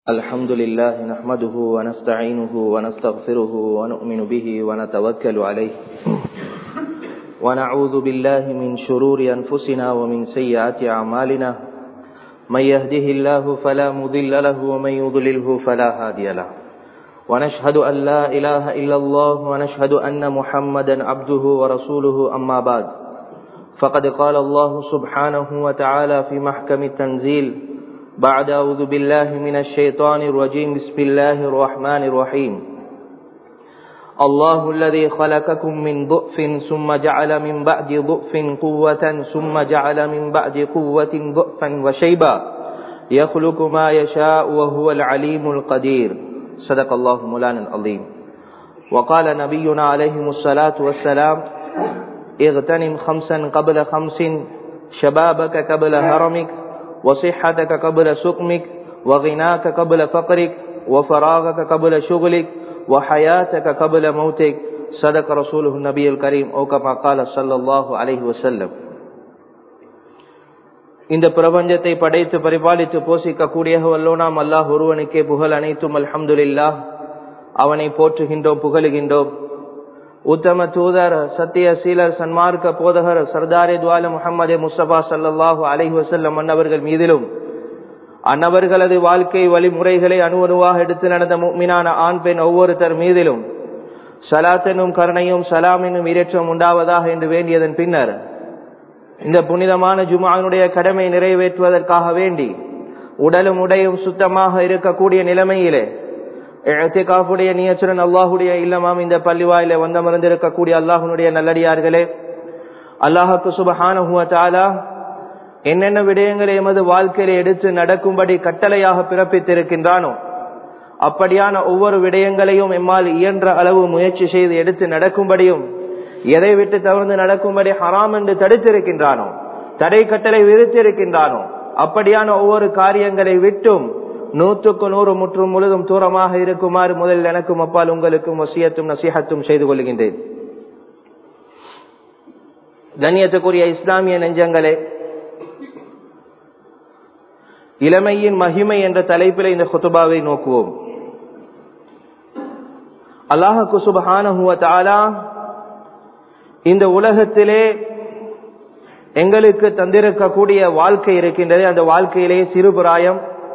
الحمد لله نحمده ونستعينه ونستغفره ونؤمن به ونتوكل عليه ونعوذ بالله من شرور أنفسنا ومن سيئات أعمالنا من يهده الله فلا مضل له ومن يضلله فلا هادي له ونشهد أن لا إله إلا الله ونشهد أن محمدا عبده ورسوله أما بعد فقد قال الله سبحانه وتعالى في محكم التنزيل بعد أعوذ بالله من الشيطان الرجيم بسم الله الرحمن الرحيم الله الذي خلقكم من ضعف ثم جعل من بعد ضعف قوة ثم جعل من بعد قوة ضعفا وشيبا يخلق ما يشاء وهو العليم القدير صدق الله مولانا العظيم وقال نبينا عليه الصلاة والسلام اغتنم خمسا قبل خمس شبابك قبل هرمك وصحتك قبل سقمك وغناك قبل فقرك وفراغك قبل شغلك وحياتك قبل موتك صدق رسوله النبي الكريم او كما قال صلى الله عليه وسلم இந்த பிரபஞ்சத்தை படைத்து பரிபாலித்து போஷிக்க கூடிய வல்லோனாம் அல்லாஹ் ஒருவனுக்கே புகழ் அனைத்தும் அல்ஹம்துலில்லா அவனை போற்றுகின்றோம் புகழுகின்றோம் உத்தம தூதர் சத்திய சீலர் சன்மார்க்க போதகர் சர்தாரே துவால முகமது முஸ்தபா சல்லாஹூ அலஹி வசல்லம் அன்னவர்கள் மீதிலும் அன்னவர்களது வாழ்க்கை வழிமுறைகளை அணு அணுவாக எடுத்து நடந்த மீனான ஆண் பெண் ஒவ்வொருத்தர் மீதிலும் சலாத்தெனும் கருணையும் சலாம் என்னும் இரேற்றம் உண்டாவதாக என்று வேண்டியதன் பின்னர் இந்த புனிதமான ஜுமானுடைய கடமை நிறைவேற்றுவதற்காக வேண்டி உடலும் உடையும் சுத்தமாக இருக்கக்கூடிய நிலைமையிலே காப்புடைய நியச்சுடன் அல்லாஹுடைய இல்லமாம் இந்த பள்ளிவாயில வந்தமர்ந்திருக்கக்கூடிய அல்லாஹனுடைய நல்லடியார்களே அல்லாஹுக்கு சுபஹான என்னென்ன விடயங்களை எமது வாழ்க்கையில எடுத்து நடக்கும்படி கட்டளையாக பிறப்பித்திருக்கின்றானோ அப்படியான ஒவ்வொரு விடயங்களையும் எம்மால் இயன்ற அளவு முயற்சி செய்து எடுத்து நடக்கும்படியும் எதை விட்டு தவிர்த்து நடக்கும்படி ஹராம் என்று தடுத்திருக்கின்றானோ தடை கட்டளை விதித்திருக்கின்றானோ அப்படியான ஒவ்வொரு காரியங்களை விட்டும் நூற்றுக்கு நூறு முற்றும் முழுதும் தூரமாக இருக்குமாறு முதலில் எனக்கும் அப்பால் உங்களுக்கும் வசியத்தும் நசிஹத்தும் செய்து கொள்கின்றேன் கண்ணியத்துக்குரிய இஸ்லாமிய நெஞ்சங்களே இளமையின் மகிமை என்ற தலைப்பில் இந்த குத்துபாவை நோக்குவோம் அல்லாஹு சுபஹான இந்த உலகத்திலே எங்களுக்கு தந்திருக்கக்கூடிய வாழ்க்கை இருக்கின்றது அந்த வாழ்க்கையிலே சிறுபிராயம்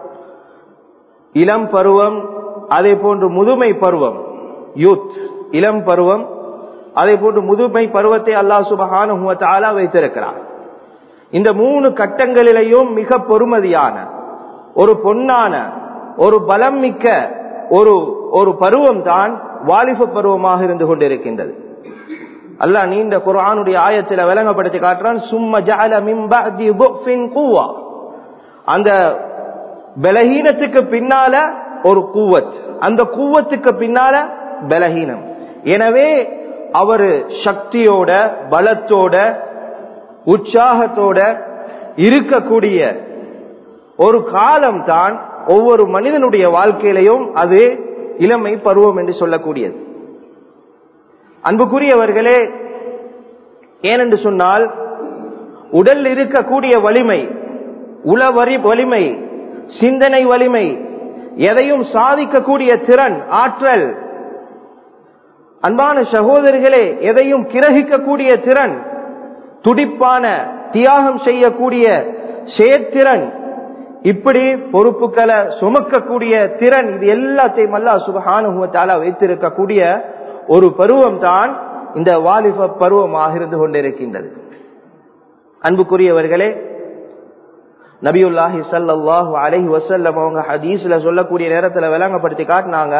இளம் பருவம் அதே போன்று முதுமை பருவம் யூத் இளம் பருவம் அதே போன்று முதுமை பருவத்தை அல்லாஹ் சுபஹான வைத்திருக்கிறார் இந்த மூணு கட்டங்களிலேயும் மிக பொறுமதியான ஒரு பொன்னான ஒரு பலம் மிக்க ஒரு ஒரு பருவம் தான் வாலிப பருவமாக இருந்து கொண்டிருக்கின்றது அல்ல நீண்ட குரானுடைய ஆயத்தில் விளங்கப்படுத்தி காட்டுறான் சும்ம ஜால மிம்பா அந்த பலகீனத்துக்கு பின்னால ஒரு கூவத் அந்த கூவத்துக்கு பின்னால பலகீனம் எனவே அவரு சக்தியோட பலத்தோட உற்சாகத்தோட இருக்கக்கூடிய ஒரு காலம் தான் ஒவ்வொரு மனிதனுடைய வாழ்க்கையிலையும் அது இளமை பருவம் என்று சொல்லக்கூடியது அன்புக்குரியவர்களே ஏனென்று சொன்னால் உடல் இருக்கக்கூடிய வலிமை உளவரி வலிமை சிந்தனை வலிமை எதையும் சாதிக்கக்கூடிய திறன் ஆற்றல் அன்பான சகோதரிகளே எதையும் கிரகிக்கக்கூடிய திறன் துடிப்பான தியாகம் செய்யக்கூடிய செயற்திறன் இப்படி பொறுப்புகளை சுமக்கக்கூடிய திறன் இது எல்லாத்தையும் அல்லா சுபகானுகத்தால வைத்திருக்கக்கூடிய ஒரு பருவம் தான் இந்த வாலிப பருவமாக இருந்து கொண்டிருக்கின்றது அன்புக்குரியவர்களே நபியுல்லாஹி சல்லாஹு அலஹி வசல்லம் அவங்க ஹதீஸ்ல சொல்லக்கூடிய நேரத்தில் விளங்கப்படுத்தி காட்டினாங்க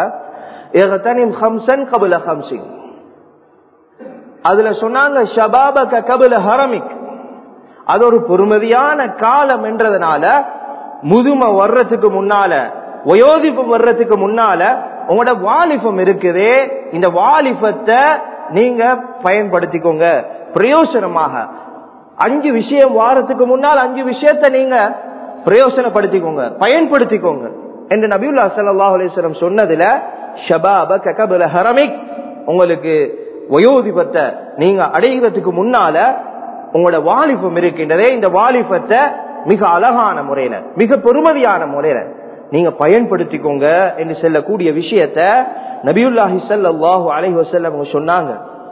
அதுல சொன்னாங்க ஷபாபக கபுல ஹரமிக் அது ஒரு பொறுமதியான காலம் என்றதுனால முதுமை வர்றதுக்கு முன்னால வயோதிப்பு வர்றதுக்கு முன்னால உங்களோட வாலிபம் இருக்குதே இந்த வாலிபத்தை நீங்க பயன்படுத்திக்கோங்க பிரயோசனமாக அஞ்சு விஷயம் வாரத்துக்கு முன்னால் அஞ்சு விஷயத்த நீங்க பிரயோசனப்படுத்திக்கோங்க பயன்படுத்திக்கோங்க என்று நபியுல்லா சல்லா அலிஸ்லம் சொன்னதுல ஷபாப கபல ஹரமிக் உங்களுக்கு வயோதிபத்தை நீங்க அடைகிறதுக்கு முன்னால உங்களோட வாலிபம் இருக்கின்றதே இந்த வாலிபத்தை மிக அழகான முறையில மிக பொறுமதியான முறையில நீங்க பயன்படுத்திக்கோங்க என்று சொல்லக்கூடிய விஷயத்த நபியுல்லாஹி ஸல்லல்லாஹு அலைஹி வஸல்லம் அவங்க சொன்னாங்க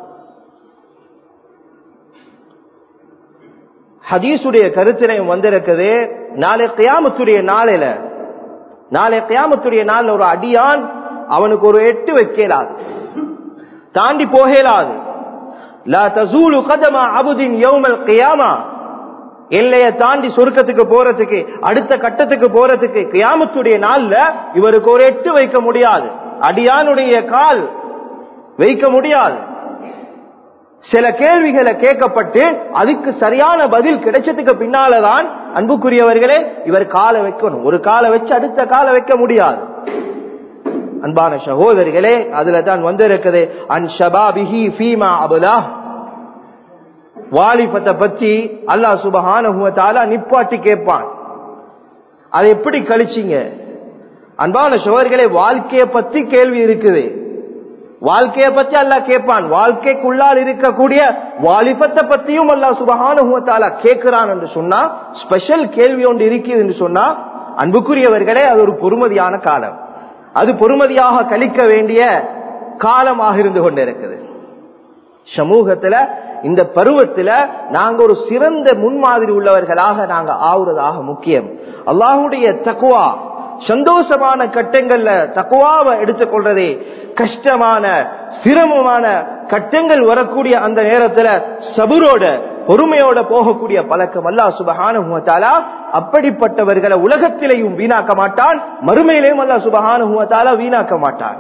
ஹதீஸுடைய கருத்தினையும் வந்திருக்குது நாளை கியாமத்துடைய நாளையில நாளை கியாமத்துடைய நாள்ல ஒரு அடியான் அவனுக்கு ஒரு எட்டு வைக்கலாது தாண்டி போகலாது லா தசூலு கதமா அபுதின் யௌமல் கியாமா எல்லைய தாண்டி சொர்க்கத்துக்கு போறதுக்கு அடுத்த கட்டத்துக்கு போறதுக்கு கியாமத்துடைய நாள்ல இவருக்கு ஒரு எட்டு வைக்க முடியாது அடியானுடைய கால் வைக்க முடியாது சில கேள்விகளை கேட்கப்பட்டு அதுக்கு சரியான பதில் கிடைச்சதுக்கு பின்னாலதான் அன்புக்குரியவர்களே இவர் காலை வைக்கணும் ஒரு காலை வச்சு அடுத்த காலை வைக்க முடியாது அன்பான சகோதரிகளே அதுல தான் வந்திருக்குது அன் ஷபாபிஹி ஃபீமா அபுலா வாலிபத்தை பத்தி அல்லாஹ் சுபஹான நிப்பாட்டி கேட்பான் அதை எப்படி கழிச்சீங்க அன்பான சகோதரிகளே வாழ்க்கையை பத்தி கேள்வி இருக்குது வாழ்க்கையை பத்தி அல்லா கேட்பான் வாழ்க்கைக்குள்ளால் இருக்கக்கூடிய வாலிபத்தை பத்தியும் அல்லா சுபகானுகுவத்தாலா கேட்கிறான் என்று சொன்னா ஸ்பெஷல் கேள்வி ஒன்று இருக்குது என்று சொன்னா அன்புக்குரியவர்களே அது ஒரு பொறுமதியான காலம் அது பொறுமதியாக கழிக்க வேண்டிய காலமாக இருந்து கொண்டிருக்குது சமூகத்துல இந்த பருவத்துல நாங்க ஒரு சிறந்த முன்மாதிரி உள்ளவர்களாக நாங்க ஆகுறதாக முக்கியம் அல்லாஹுடைய தக்குவா சந்தோஷமான கட்டங்கள்ல தக்குவாவை எடுத்துக்கொள்றதே கஷ்டமான சிரமமான கட்டங்கள் வரக்கூடிய அந்த நேரத்துல சபுரோட பொறுமையோட போகக்கூடிய பழக்கம் அல்லா சுபகான அப்படிப்பட்டவர்களை உலகத்திலேயும் வீணாக்க மாட்டான் மறுமையிலையும் அல்லா சுபகான வீணாக்க மாட்டான்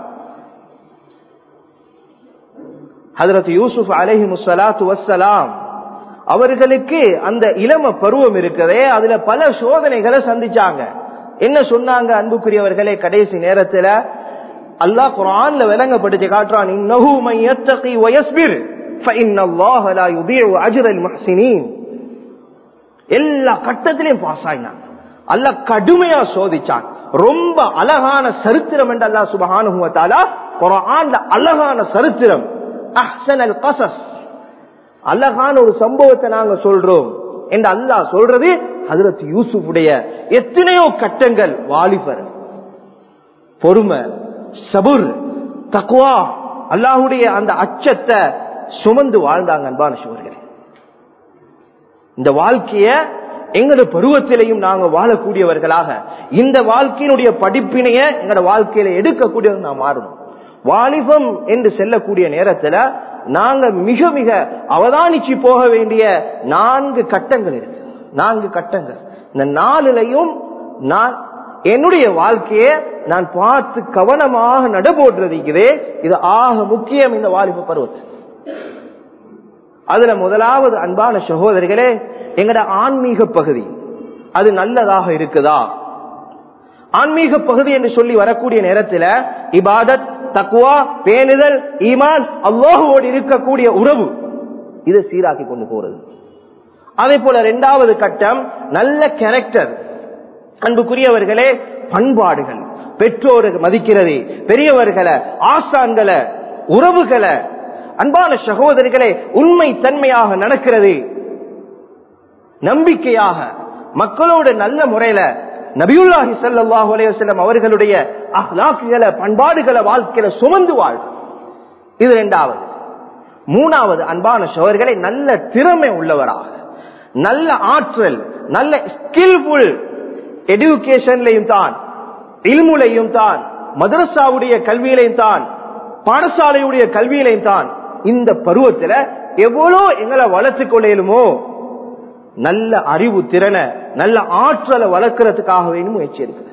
ஹதரத் யூசுப் அலஹி முசலாத்து வசலாம் அவர்களுக்கு அந்த இளம பருவம் இருக்கிறதே அதுல பல சோதனைகளை சந்திச்சாங்க என்ன சொன்னாங்க அன்புக்குரியவர்களே கடைசி நேரத்துல அல்லாஹ் குரான்ல விளங்கப்படுத்தி காட்டுறான் இன்னஹு மன் யத்தகி வயஸ்பிர் ஃபஇன்ன அல்லாஹ லா யுதீஉ அஜ்ரல் முஹ்ஸினீன் எல்லா கட்டத்திலையும் பாஸ் ஆயினான் அல்லாஹ் கடுமையா சோதிச்சான் ரொம்ப அழகான சரித்திரம் என்று அல்லாஹ் சுபஹானஹு வ தஆலா குர்ஆன்ல அழகான சரித்திரம் அஹ்சனல் கஸஸ் அழகான ஒரு சம்பவத்தை நாங்க சொல்றோம் என்று அல்லாஹ் சொல்றது ஹதரத் யூசுஃபுடைய எத்தனையோ கட்டங்கள் வாலிபர் பொறுமை சபுர் தக்குவா அல்லாஹுடைய அந்த அச்சத்தை சுமந்து வாழ்ந்தாங்க அன்பான சிவர்களே இந்த வாழ்க்கைய எங்களோட பருவத்திலையும் நாங்க வாழக்கூடியவர்களாக இந்த வாழ்க்கையினுடைய படிப்பினைய எங்களோட வாழ்க்கையில எடுக்கக்கூடியவங்க நான் மாறணும் வாலிபம் என்று செல்லக்கூடிய நேரத்துல நாங்க மிக மிக அவதானிச்சு போக வேண்டிய நான்கு கட்டங்கள் இருக்கு நான்கு கட்டங்கள் இந்த நாலுலையும் நான் என்னுடைய வாழ்க்கையை நான் பார்த்து கவனமாக நடபோடுறதுக்குதே இது ஆக முக்கியம் இந்த வாலிப பருவத்து அதுல முதலாவது அன்பான சகோதரிகளே எங்கட ஆன்மீக பகுதி அது நல்லதாக இருக்குதா ஆன்மீக பகுதி என்று சொல்லி வரக்கூடிய நேரத்தில் இபாதத் தக்குவா பேணுதல் ஈமான் அல்லாஹுவோடு இருக்கக்கூடிய உறவு இதை சீராக்கி கொண்டு போறது அதே போல இரண்டாவது கட்டம் நல்ல கேரக்டர் அன்புக்குரியவர்களே பண்பாடுகள் பெற்றோரை மதிக்கிறது பெரியவர்களை ஆசான்களை உறவுகளை அன்பான சகோதரிகளே உண்மை தன்மையாக நடக்கிறது நம்பிக்கையாக மக்களோட நல்ல முறையில நபியுல்லாஹி சல்லாஹூ அலையம் அவர்களுடைய அஹ்லாக்குகளை பண்பாடுகளை வாழ்க்கையில சுமந்து வாழ் இது இரண்டாவது மூணாவது அன்பான சோழர்களை நல்ல திறமை உள்ளவராக நல்ல ஆற்றல் நல்ல ஸ்கில்ஃபுல் எடுகேஷன்லையும் தான் இல்முலையும் தான் மதரசாவுடைய கல்வியிலையும் தான் பாடசாலையுடைய கல்வியிலையும் தான் இந்த பருவத்துல எவ்வளோ எங்களை வளர்த்து கொள்ளையிலுமோ நல்ல அறிவு திறனை நல்ல ஆற்றலை வளர்க்கறதுக்காக வேணும் முயற்சி இருக்குது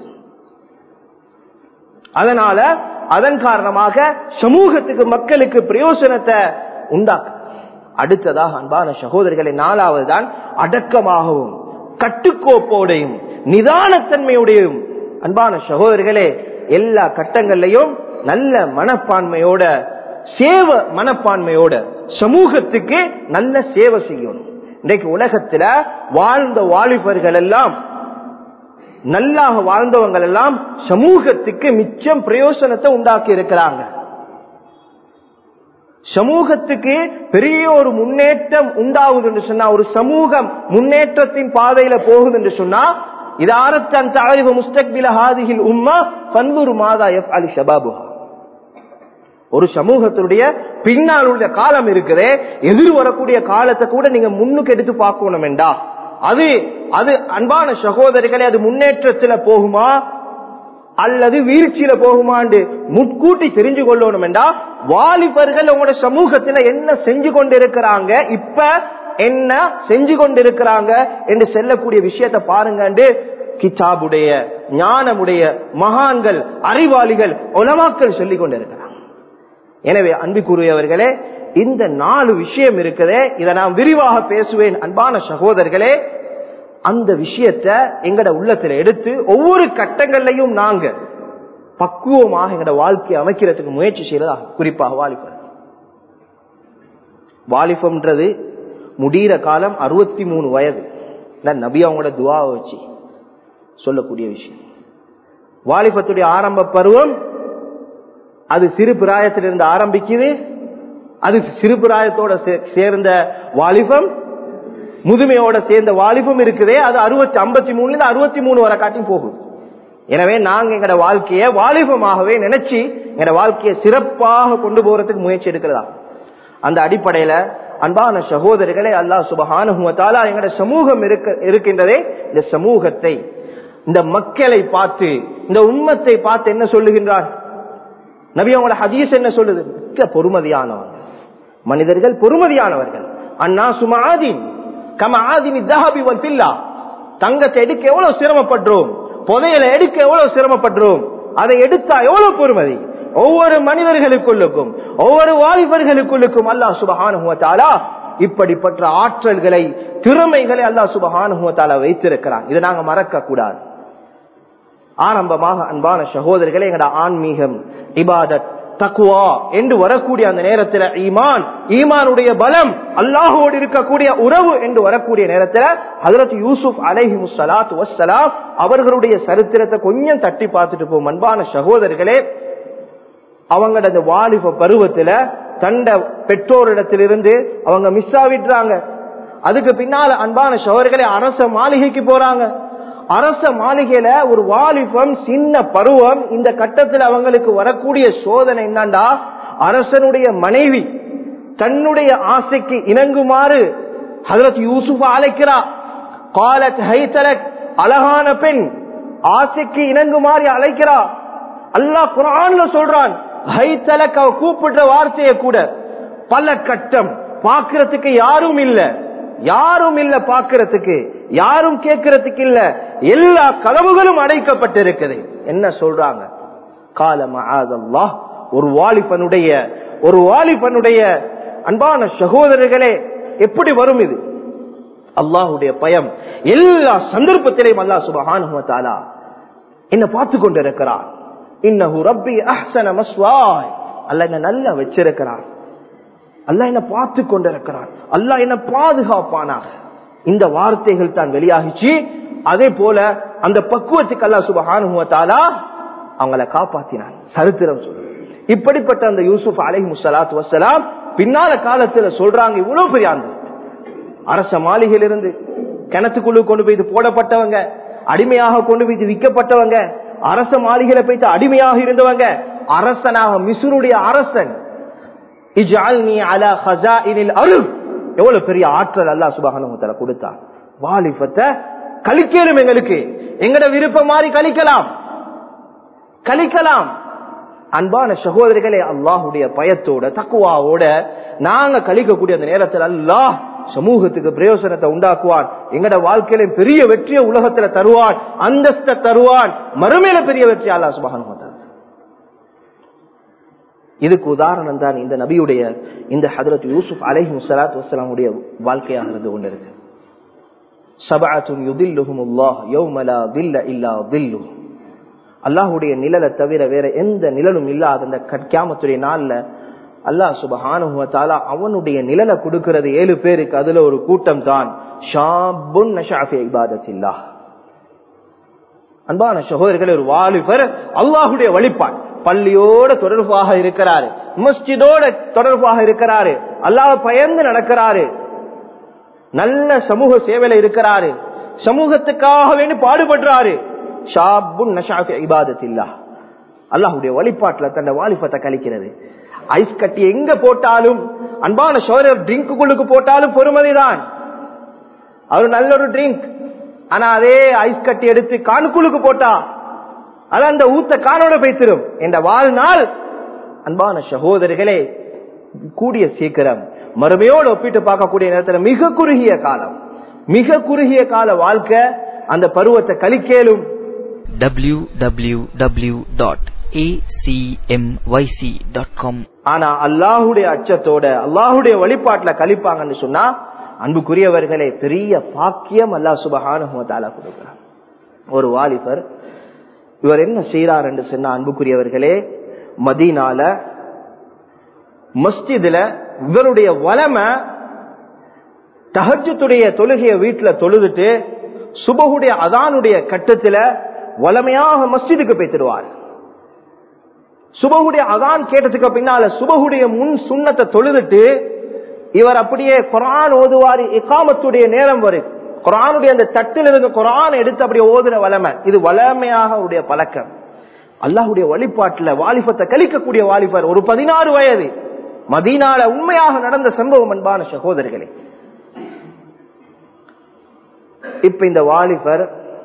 அதனால அதன் காரணமாக சமூகத்துக்கு மக்களுக்கு பிரயோசனத்தை உண்டாக்க அடுத்ததாக அன்பான சகோதரிகளை நாலாவது தான் அடக்கமாகவும் கட்டுக்கோப்போடையும் நிதானத்தன்மையுடையும் அன்பான சகோதரிகளே எல்லா கட்டங்கள்லையும் நல்ல மனப்பான்மையோட சேவ மனப்பான்மையோட சமூகத்துக்கு நல்ல சேவை செய்யணும் இன்றைக்கு உலகத்துல வாழ்ந்த வாலிபர்கள் எல்லாம் நல்லாக வாழ்ந்தவங்க எல்லாம் சமூகத்துக்கு மிச்சம் பிரயோசனத்தை உண்டாக்கி இருக்கிறாங்க சமூகத்துக்கு பெரிய ஒரு முன்னேற்றம் உண்டாகுது என்று சொன்னா ஒரு சமூகம் முன்னேற்றத்தின் பாதையில போகுது என்று சொன்னா இது ஆரத்தான் தாழிவு முஸ்தக்பில ஹாதிஹில் உம்மா பன்வூர் மாதா எஃப் அலி ஷபாபுஹா ஒரு சமூகத்தினுடைய பின்னால் உள்ள காலம் இருக்குதே எதிர் வரக்கூடிய காலத்தை கூட நீங்க முன்னுக்கு எடுத்து பார்க்கணும் என்றா அது அது அன்பான சகோதரிகளே அது முன்னேற்றத்துல போகுமா அல்லது வீழ்ச்சியில போகுமாண்டு முன்கூட்டி தெரிஞ்சு கொள்ளணும் என்றா வாலிபர்கள் உங்களோட சமூகத்துல என்ன செஞ்சு கொண்டிருக்கிறாங்க இப்ப என்ன செஞ்சு கொண்டிருக்கிறாங்க என்று செல்லக்கூடிய விஷயத்தை பாருங்க கிதாபுடைய ஞானமுடைய மகான்கள் அறிவாளிகள் உலமாக்கள் சொல்லிக் கொண்டிருக்கிறாங்க எனவே அன்பிற்குரியவர்களே இந்த நாலு விஷயம் இருக்குதே இதை நான் விரிவாக பேசுவேன் அன்பான சகோதரர்களே அந்த விஷயத்த எங்கட உள்ளத்துல எடுத்து ஒவ்வொரு கட்டங்கள்லையும் நாங்க பக்குவமாக எங்கட வாழ்க்கையை அமைக்கிறதுக்கு முயற்சி செய்யறதா குறிப்பாக வாலிபர் வாலிபம்ன்றது முடிகிற காலம் அறுபத்தி மூணு வயது நபி அவங்களோட துவாவை வச்சு சொல்லக்கூடிய விஷயம் வாலிபத்துடைய ஆரம்ப பருவம் அது சிறு பிராயத்திலிருந்து ஆரம்பிக்குது அது சிறு பிராயத்தோட சேர்ந்த வாலிபம் முதுமையோட சேர்ந்த வாலிபம் இருக்குதே அது அறுபத்தி ஐம்பத்தி மூணுல இருந்து அறுபத்தி மூணு வரை காட்டி போகுது எனவே நாங்க எங்கட வாழ்க்கைய வாலிபமாகவே நினைச்சு எங்கட வாழ்க்கையை சிறப்பாக கொண்டு போறதுக்கு முயற்சி எடுக்கிறதா அந்த அடிப்படையில அன்பான சகோதரிகளே அல்லாஹ் சுபஹானுவத்தாலா எங்கட சமூகம் இருக்க இருக்கின்றதே இந்த சமூகத்தை இந்த மக்களை பார்த்து இந்த உம்மத்தை பார்த்து என்ன சொல்லுகின்றார் நபி அவங்களோட ஹதீஸ் என்ன சொல்லுது மிக்க பொறுமதியானவர்கள் மனிதர்கள் பொறுமதியானவர்கள் அண்ணா சுமாதீன் கம ஆதினி தஹபி வல் பில்லா தங்கத்தை எடுக்க எவ்வளவு சிரமப்படுறோம் புதையலை எடுக்க எவ்வளவு சிரமப்படுறோம் அதை எடுத்தா எவ்வளவு பொறுமதி ஒவ்வொரு மனிதர்களுக்குள்ளுக்கும் ஒவ்வொரு வாலிபர்களுக்குள்ளுக்கும் அல்லாஹ் சுபஹானுவத்தாலா இப்படிப்பட்ட ஆற்றல்களை திறமைகளை அல்லாஹ் சுபஹானுவத்தாலா வைத்திருக்கிறான் இதை நாங்க மறக்க கூடாது ஆரம்பமாக அன்பான சகோதரர்களே எங்கட ஆன்மீகம் இபாதத் தக்குவா என்று வரக்கூடிய அந்த நேரத்தில் ஈமான் ஈமானுடைய பலம் அல்லாஹோடு இருக்கக்கூடிய உறவு என்று வரக்கூடிய நேரத்தில் ஹதரத் யூசுப் அலைஹி முசலாத் வசலாம் அவர்களுடைய சரித்திரத்தை கொஞ்சம் தட்டி பார்த்துட்டு போகும் அன்பான சகோதரர்களே அவங்களோட அந்த வாலிப பருவத்துல தண்ட பெற்றோரிடத்திலிருந்து அவங்க மிஸ் ஆவிடுறாங்க அதுக்கு பின்னால அன்பான சகோதரர்களே அரச மாளிகைக்கு போறாங்க அரச மாளிகையில ஒரு வாலிபம் சின்ன பருவம் இந்த கட்டத்தில் அவங்களுக்கு வரக்கூடிய சோதனை என்னண்டா அரசனுடைய மனைவி தன்னுடைய ஆசைக்கு இணங்குமாறு ஹதரத் யூசுப் அழைக்கிறா காலத் ஹைதலக் அழகான பெண் ஆசைக்கு இணங்குமாறு அழைக்கிறா அல்லாஹ் குரான்ல சொல்றான் ஹைதலக் அவ கூப்பிடுற வார்த்தையை கூட பல கட்டம் பாக்குறதுக்கு யாரும் இல்ல யாரும் இல்ல பாக்குறதுக்கு யாரும் கேட்கறதுக்கு இல்ல எல்லா கதவுகளும் அடைக்கப்பட்டிருக்குது என்ன சொல்றாங்க காலமா ஒரு வாலிபனுடைய ஒரு வாலிபனுடைய அன்பான சகோதரர்களே எப்படி வரும் இது அல்லாஹுடைய பயம் எல்லா சந்தர்ப்பத்திலையும் அல்லாஹ் சுபஹானுவத்தாலா என்ன பார்த்து கொண்டிருக்கிறார் இன்னஹு ரப்பி அஹ்சன மஸ்வாய் அல்ல என்ன நல்லா வச்சிருக்கிறார் அல்ல என்ன பார்த்து கொண்டிருக்கிறார் அல்ல என்ன பாதுகாப்பானாக இந்த வார்த்தைகள் தான் வெளியாகிச்சு அதே போல அந்த பக்குவத்துக்கு அல்லா சுபஹானுவத்தாலா அவங்கள காப்பாத்தினான் சரித்திரம் சொல்லு இப்படிப்பட்ட அந்த யூசுப் அலை முசலாத் வசலாம் பின்னால காலத்துல சொல்றாங்க இவ்வளவு பெரிய அந்த அரச மாளிகையிலிருந்து கிணத்துக்குழு கொண்டு போய் போடப்பட்டவங்க அடிமையாக கொண்டு போய் விற்கப்பட்டவங்க அரச மாளிகையில போய்த்து அடிமையாக இருந்தவங்க அரசனாக மிசுருடைய அரசன் அருள் எவ்வளவு பெரிய ஆற்றல் அல்லா சுபகான கொடுத்தான் வாலிபத்தை கழிக்கலும் எங்களுக்கு எங்கட விருப்பம் மாறி கழிக்கலாம் கழிக்கலாம் அன்பான சகோதரிகளே அல்லாஹுடைய பயத்தோட தக்குவாவோட நாங்க கழிக்கக்கூடிய அந்த நேரத்தில் அல்லாஹ் சமூகத்துக்கு பிரயோசனத்தை உண்டாக்குவான் எங்கட வாழ்க்கையில பெரிய வெற்றியை உலகத்துல தருவான் அந்தஸ்த தருவான் மறுமையில பெரிய வெற்றி அல்லா சுபகான இதுக்கு உதாரணம் தான் இந்த நபியுடைய இந்த ஹதரத் யூசுப் அலஹி முசலாத் வசலாமுடைய வாழ்க்கையாக இருந்து கொண்டிருக்கு சபாத்தும் யுதில்லுஹுமுல்லாஹ் யௌமலா தில்ல இல்லா தில்லு அல்லாஹுடைய நிழலை தவிர வேற எந்த நிழலும் இல்லாத அந்த கட்காமத்துடைய நாள்ல அல்லாஹ் சுபஹானுவத்தாலா அவனுடைய நிழலை கொடுக்கிறது ஏழு பேருக்கு அதுல ஒரு கூட்டம் தான் ஷாபுன் நஷாஃபி இபாதத்தில்லா அன்பான சகோதரர்கள் ஒரு வாலிபர் அல்லாஹுடைய வழிபாடு பள்ளியோட தொடர்பாக இருக்கிறாரு மஸ்ஜிதோட தொடர்பாக இருக்கிறாரு அல்லாஹ் பயந்து நடக்கிறாரு நல்ல சமூக சேவையில இருக்கிறாரு சமூகத்துக்காக வேண்டி பாடுபடுறாரு ஷாபுன் நஷாஃபி இபாதத்தில்லா அல்லாஹுடைய வழிபாட்டுல தன்னை வாலிபத்தை கழிக்கிறது ஐஸ் கட்டி எங்க போட்டாலும் அன்பான சோழர் ட்ரிங்க்குள்ளுக்கு போட்டாலும் பொறுமதிதான் அவர் நல்ல ஒரு ட்ரிங்க் ஆனா அதே ஐஸ் கட்டி எடுத்து காணுக்குள்ளுக்கு போட்டா அது அந்த ஊத்த காணோட பேசிடும் என்ற வாழ்நாள் அன்பான சகோதரிகளே கூடிய சீக்கிரம் மறுமையோடு ஒப்பிட்டு பார்க்கக்கூடிய நேரத்தில் மிக குறுகிய காலம் மிக குறுகிய கால வாழ்க்கை அந்த பருவத்தை கழிக்கலும் www.acmyc.com ஆனா அல்லாஹுடைய அச்சத்தோட அல்லாஹுடைய வழிபாட்டுல கழிப்பாங்கன்னு சொன்னா அன்புக்குரியவர்களே பெரிய பாக்கியம் அல்லாஹ் சுபஹானுவத்தால கொடுக்கிறார் ஒரு வாலிபர் இவர் என்ன செய்யறார் என்று சொன்னா அன்புக்குரியவர்களே மதீனால மஸ்ஜிதுல இவருடைய வளமை தஹஜத்துடைய தொழுகைய வீட்டுல தொழுதுட்டு சுபகுடைய அதானுடைய கட்டத்துல வளமையாக மஸ்ஜிதுக்கு போய்த்திருவார் சுபகுடைய அதான் கேட்டதுக்கு பின்னால சுபகுடைய முன் சுண்ணத்தை தொழுதுட்டு இவர் அப்படியே குரான் ஓதுவாரி இக்காமத்துடைய நேரம் வரும் குரானுடைய அந்த தட்டில் இருந்து குரான் எடுத்து அப்படியே ஓதுற வளமை இது வளமையாக உடைய பழக்கம் அல்லாஹுடைய வழிபாட்டுல வாலிபத்தை கழிக்கக்கூடிய வாலிபர் ஒரு பதினாறு வயது மதீனால உண்மையாக நடந்த சம்பவம் அன்பான சகோதரிகளே இப்ப இந்த வாலிபர்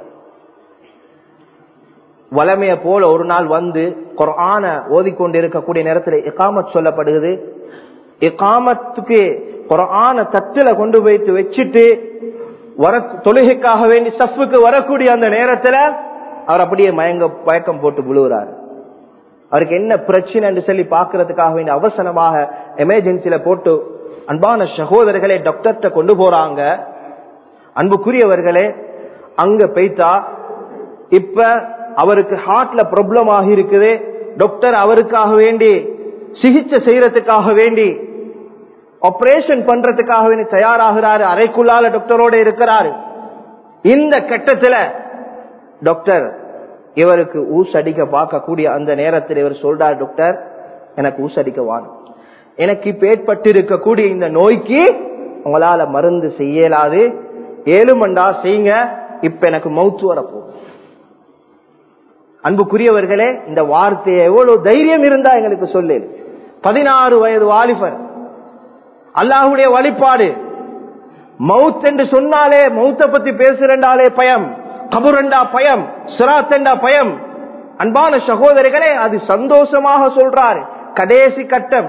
வளமைய போல ஒரு நாள் வந்து குரான ஓதிக்கொண்டிருக்கக்கூடிய நேரத்தில் இக்காமத் சொல்லப்படுகிறது இக்காமத்துக்கு குரான தட்டுல கொண்டு போய்த்து வச்சுட்டு வர தொழுகைக்காக வேண்டி சஃபுக்கு வரக்கூடிய அந்த நேரத்துல அவர் அப்படியே மயங்க மயக்கம் போட்டு விழுகிறார் அவருக்கு என்ன பிரச்சனை சொல்லி பாக்குறதுக்காக வேண்டி அவசரமாக எமர்ஜென்சில போட்டு அன்பான சகோதரர்களே டாக்டர்கிட்ட கொண்டு போறாங்க அன்புக்குரியவர்களே அங்க போய்த்தா இப்ப அவருக்கு ஹார்ட்ல ப்ராப்ளம் ஆகி இருக்குது டாக்டர் அவருக்காக வேண்டி சிகிச்சை செய்யறதுக்காக வேண்டி ஆபரேஷன் பண்றதுக்காக வேண்டி தயாராகிறாரு அறைக்குள்ளால டாக்டரோட இருக்கிறாரு இந்த கட்டத்துல டாக்டர் இவருக்கு ஊஸ் அடிக்க பார்க்கக்கூடிய அந்த நேரத்தில் இவர் சொல்றார் டாக்டர் எனக்கு ஊஸ் அடிக்க வாணும் எனக்கு இப்ப ஏற்பட்டு இருக்கக்கூடிய இந்த நோய்க்கு உங்களால மருந்து செய்யலாது ஏழுமண்டா செய்யுங்க இப்ப எனக்கு மவுத்து வரப்போ அன்புக்குரியவர்களே இந்த வார்த்தையை எவ்வளவு தைரியம் இருந்தா எங்களுக்கு சொல்லு பதினாறு வயது வாலிபர் அல்லாஹுடைய வழிபாடு மவுத் என்று சொன்னாலே மவுத்த பத்தி பேசுறண்டாலே பயம் கபுரண்டா பயம் சிராத்தண்டா பயம் அன்பான சகோதரிகளே அது சந்தோஷமாக சொல்றாரு கடைசி கட்டம்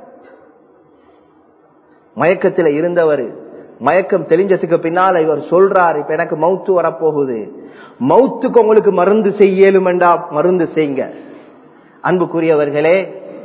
மயக்கத்தில் இருந்தவர் மயக்கம் தெரிஞ்சதுக்கு பின்னால இவர் சொல்றாரு இப்ப எனக்கு மவுத்து வரப்போகுது மவுத்துக்கு உங்களுக்கு மருந்து செய்யலுமெண்டா மருந்து செய்யுங்க அன்புக்குரியவர்களே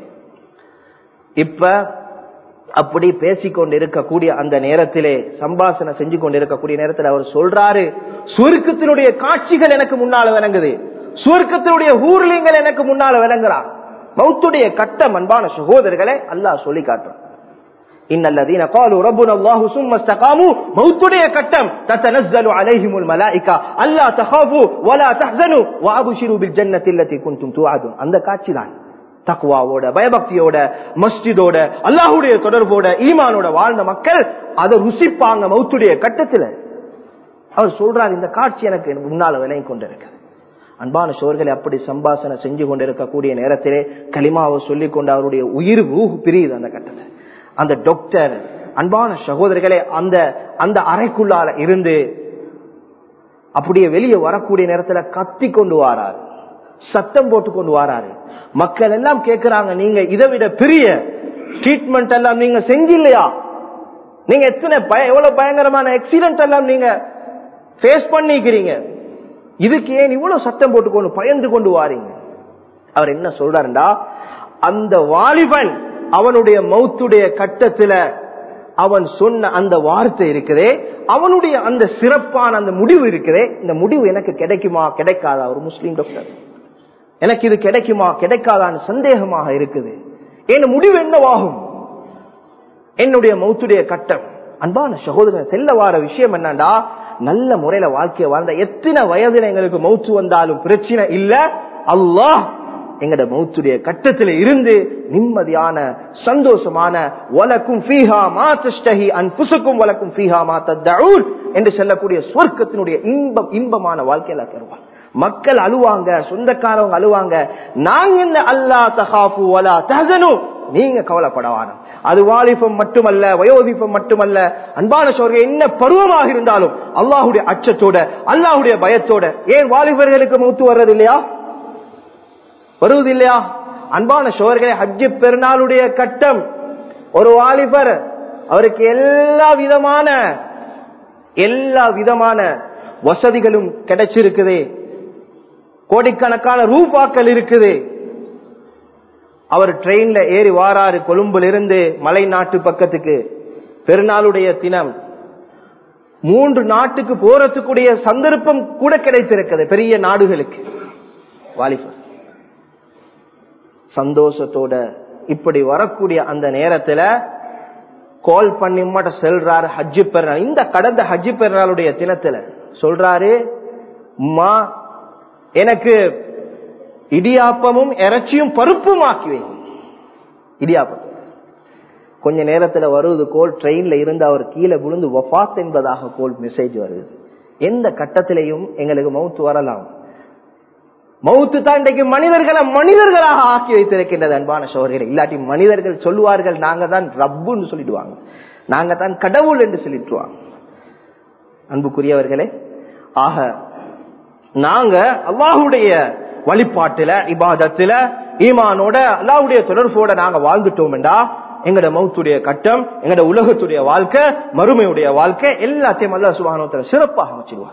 இப்ப அப்படி பேசிக்கொண்டு இருக்கக்கூடிய அந்த நேரத்திலே சம்பாசனை செஞ்சு கொண்டு இருக்கக்கூடிய நேரத்தில் அவர் சொல்றாரு சுருக்கத்தினுடைய காட்சிகள் எனக்கு முன்னால விளங்குது சுருக்கத்தினுடைய ஊர்லிங்கள் எனக்கு முன்னால விளங்குறான் மௌத்துடைய கட்டம் அன்பான சகோதரர்களே அல்லாஹ் சொல்லி காட்டுறான் இன்னல்லதீன قالوا ربنا الله ثم استقاموا மௌத்துடைய கட்டம் تتنزل عليهم الملائكه الا تخافوا ولا تحزنوا وابشروا بالجنه التي كنتم توعدون அந்த காட்சி தான் தக்குவாவோட பயபக்தியோட மஸ்ஜிதோட அல்லாஹுடைய தொடர்போட ஈமானோட வாழ்ந்த மக்கள் அதை ருசிப்பாங்க மௌத்துடைய கட்டத்துல அவர் சொல்றார் இந்த காட்சி எனக்கு முன்னால விலகி கொண்டிருக்கு அன்பான சோர்களை அப்படி சம்பாசனை செஞ்சு கொண்டிருக்கக்கூடிய நேரத்திலே களிமாவை சொல்லிக் கொண்டு அவருடைய உயிர் ஊகு பிரியுது அந்த கட்டத்தில் அந்த டாக்டர் அன்பான சகோதரர்களே அந்த அந்த அறைக்குள்ளால இருந்து அப்படியே வெளியே வரக்கூடிய நேரத்துல கத்தி கொண்டு வாராரு சத்தம் போட்டு கொண்டு வாராரு மக்கள் எல்லாம் கேட்கிறாங்க நீங்க இதை விட பெரிய ட்ரீட்மெண்ட் எல்லாம் நீங்க செஞ்சில்லையா நீங்க எத்தனை பய எவ்வளவு பயங்கரமான ஆக்சிடென்ட் எல்லாம் நீங்க ஃபேஸ் பண்ணிக்கிறீங்க இதுக்கு ஏன் இவ்வளவு சத்தம் போட்டு கொண்டு பயந்து கொண்டு வாரீங்க அவர் என்ன சொல்றாருண்டா அந்த வாலிபன் அவனுடைய மௌத்துடைய கட்டத்துல அவன் சொன்ன அந்த வார்த்தை இருக்குதே அவனுடைய அந்த சிறப்பான அந்த முடிவு இருக்குதே இந்த முடிவு எனக்கு கிடைக்குமா கிடைக்காதா ஒரு முஸ்லீம் டாக்டர் எனக்கு இது கிடைக்குமா கிடைக்காதான்னு சந்தேகமாக இருக்குது என் முடிவு என்னவாகும் என்னுடைய மௌத்துடைய கட்டம் அன்பான சகோதரன் செல்ல வார விஷயம் என்னண்டா நல்ல முறையில வாழ்க்கையை வாழ்ந்த எத்தனை வயதுல எங்களுக்கு மௌத்து வந்தாலும் பிரச்சனை இல்ல அல்லாஹ் எங்கட மௌத்துடைய கட்டத்தில் இருந்து நிம்மதியான சந்தோஷமான வலக்கும் ஃபீஹா மா தஷ்டஹி அன்புசுக்கும் வலக்கும் ஃபீஹா மா தத்தஊன் என்று சொல்லக்கூடிய சொர்க்கத்தினுடைய இன்பம் இன்பமான வாழ்க்கையில தருவான் மக்கள் அழுவாங்க சொந்தக்காரவங்க அழுவாங்க நாங்க என்ன அல்லா தஹாஃபு வலா தஹனு நீங்க கவலைப்படவான அது வாலிபம் மட்டுமல்ல வயோதிபம் மட்டுமல்ல அன்பான சோர்கள் என்ன பருவமாக இருந்தாலும் அல்லாஹுடைய அச்சத்தோட அல்லாஹுடைய பயத்தோட ஏன் வாலிபர்களுக்கு மூத்து வர்றது இல்லையா வருவது இல்லையா அன்பான சோர்களே ஹஜ்ஜு பெருநாளுடைய கட்டம் ஒரு வாலிபர் அவருக்கு எல்லா விதமான எல்லா விதமான வசதிகளும் கிடைச்சிருக்குது கோடிக்கணக்கான ரூபாக்கள் இருக்குது அவர் ட்ரெயின்ல ஏறி வாராரு கொழும்புல இருந்து மலை நாட்டு பக்கத்துக்கு பெருநாளுடைய தினம் மூன்று நாட்டுக்கு போறதுக்குரிய சந்தர்ப்பம் கூட கிடைத்திருக்கிறது பெரிய நாடுகளுக்கு வாலிபர் சந்தோஷத்தோட இப்படி வரக்கூடிய அந்த நேரத்துல கால் பண்ணி மாட்ட செல்றாரு ஹஜ்ஜு பெருநாள் இந்த கடந்த ஹஜ்ஜு பெருநாளுடைய தினத்துல சொல்றாரு உம்மா எனக்கு இடியாப்பமும் இறைச்சியும் பருப்பும் ஆக்குவேன் இடியாப்பம் கொஞ்ச நேரத்துல வருவது கோல் ட்ரெயின்ல இருந்து அவர் கீழே விழுந்து வஃத் என்பதாக கோல் மெசேஜ் வருது எந்த கட்டத்திலையும் எங்களுக்கு மவுத்து வரலாம் மவுத்து தான் இன்றைக்கு மனிதர்களை மனிதர்களாக ஆக்கி வைத்திருக்கின்றது அன்பான சோழர்களே இல்லாட்டி மனிதர்கள் சொல்லுவார்கள் நாங்க தான் ரப்புன்னு சொல்லிடுவாங்க நாங்க தான் கடவுள் என்று சொல்லிட்டுவாங்க அன்புக்குரியவர்களே ஆக நாங்க அல்லாஹுடைய வழிபாட்டுல இபாதத்துல ஈமானோட அல்லாவுடைய தொடர்போட நாங்க வாழ்ந்துட்டோம்டா எங்கட மௌத்துடைய கட்டம் எங்கட உலகத்துடைய வாழ்க்கை மறுமையுடைய வாழ்க்கை எல்லாத்தையும் அல்லா சுபானோத்துல சிறப்பாக அமைச்சிடுவார்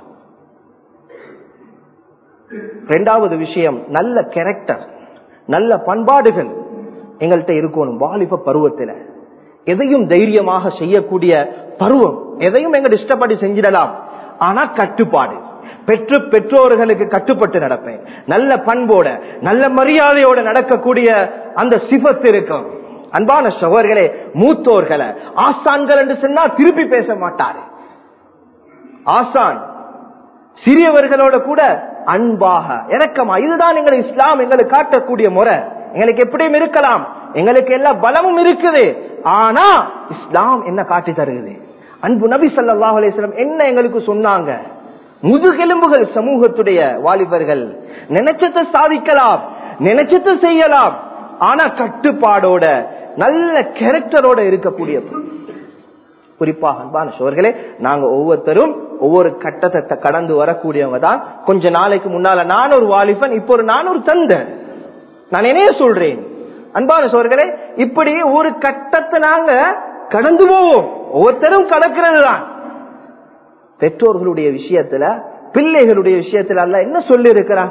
ரெண்டாவது விஷயம் நல்ல கேரக்டர் நல்ல பண்பாடுகள் எங்கள்கிட்ட இருக்கணும் வாலிப பருவத்துல எதையும் தைரியமாக செய்யக்கூடிய பருவம் எதையும் எங்க இஷ்டப்படி செஞ்சிடலாம் ஆனா கட்டுப்பாடு பெற்று பெற்றோர்களுக்கு கட்டுப்பட்டு நடப்பேன் நல்ல பண்போட நல்ல மரியாதையோட நடக்கக்கூடிய அந்த சிபத்து இருக்கும் அன்பான சகோதரர்களே மூத்தோர்களை ஆசான்கள் என்று சொன்னா திருப்பி பேச மாட்டாரு ஆசான் சிறியவர்களோட கூட அன்பாக இறக்கமா இதுதான் எங்களை இஸ்லாம் எங்களுக்கு காட்டக்கூடிய முறை எங்களுக்கு எப்படியும் இருக்கலாம் எங்களுக்கு எல்லா பலமும் இருக்குது ஆனா இஸ்லாம் என்ன காட்டி தருகிறது அன்பு நபி சல்லாஹ் அலிஸ்லாம் என்ன எங்களுக்கு சொன்னாங்க முதுகெலும்புகள் சமூகத்துடைய வாலிபர்கள் நினைச்சத்தை சாதிக்கலாம் நினைச்சத்தை செய்யலாம் ஆனா கட்டுப்பாடோட நல்ல கேரக்டரோட இருக்கக்கூடிய குறிப்பாக அன்பான சோர்களே நாங்க ஒவ்வொருத்தரும் ஒவ்வொரு கட்டத்தை கடந்து வரக்கூடியவங்க தான் கொஞ்ச நாளைக்கு முன்னால நான் ஒரு வாலிபன் இப்போ ஒரு நான் ஒரு தந்தை நான் என்னைய சொல்றேன் அன்பான சோர்களே இப்படி ஒரு கட்டத்தை நாங்க கடந்து போவோம் ஒவ்வொருத்தரும் கடக்கிறது தான் பெற்றோர்களுடைய விஷயத்துல பிள்ளைகளுடைய விஷயத்துல அல்ல என்ன சொல்லி இருக்கிறான்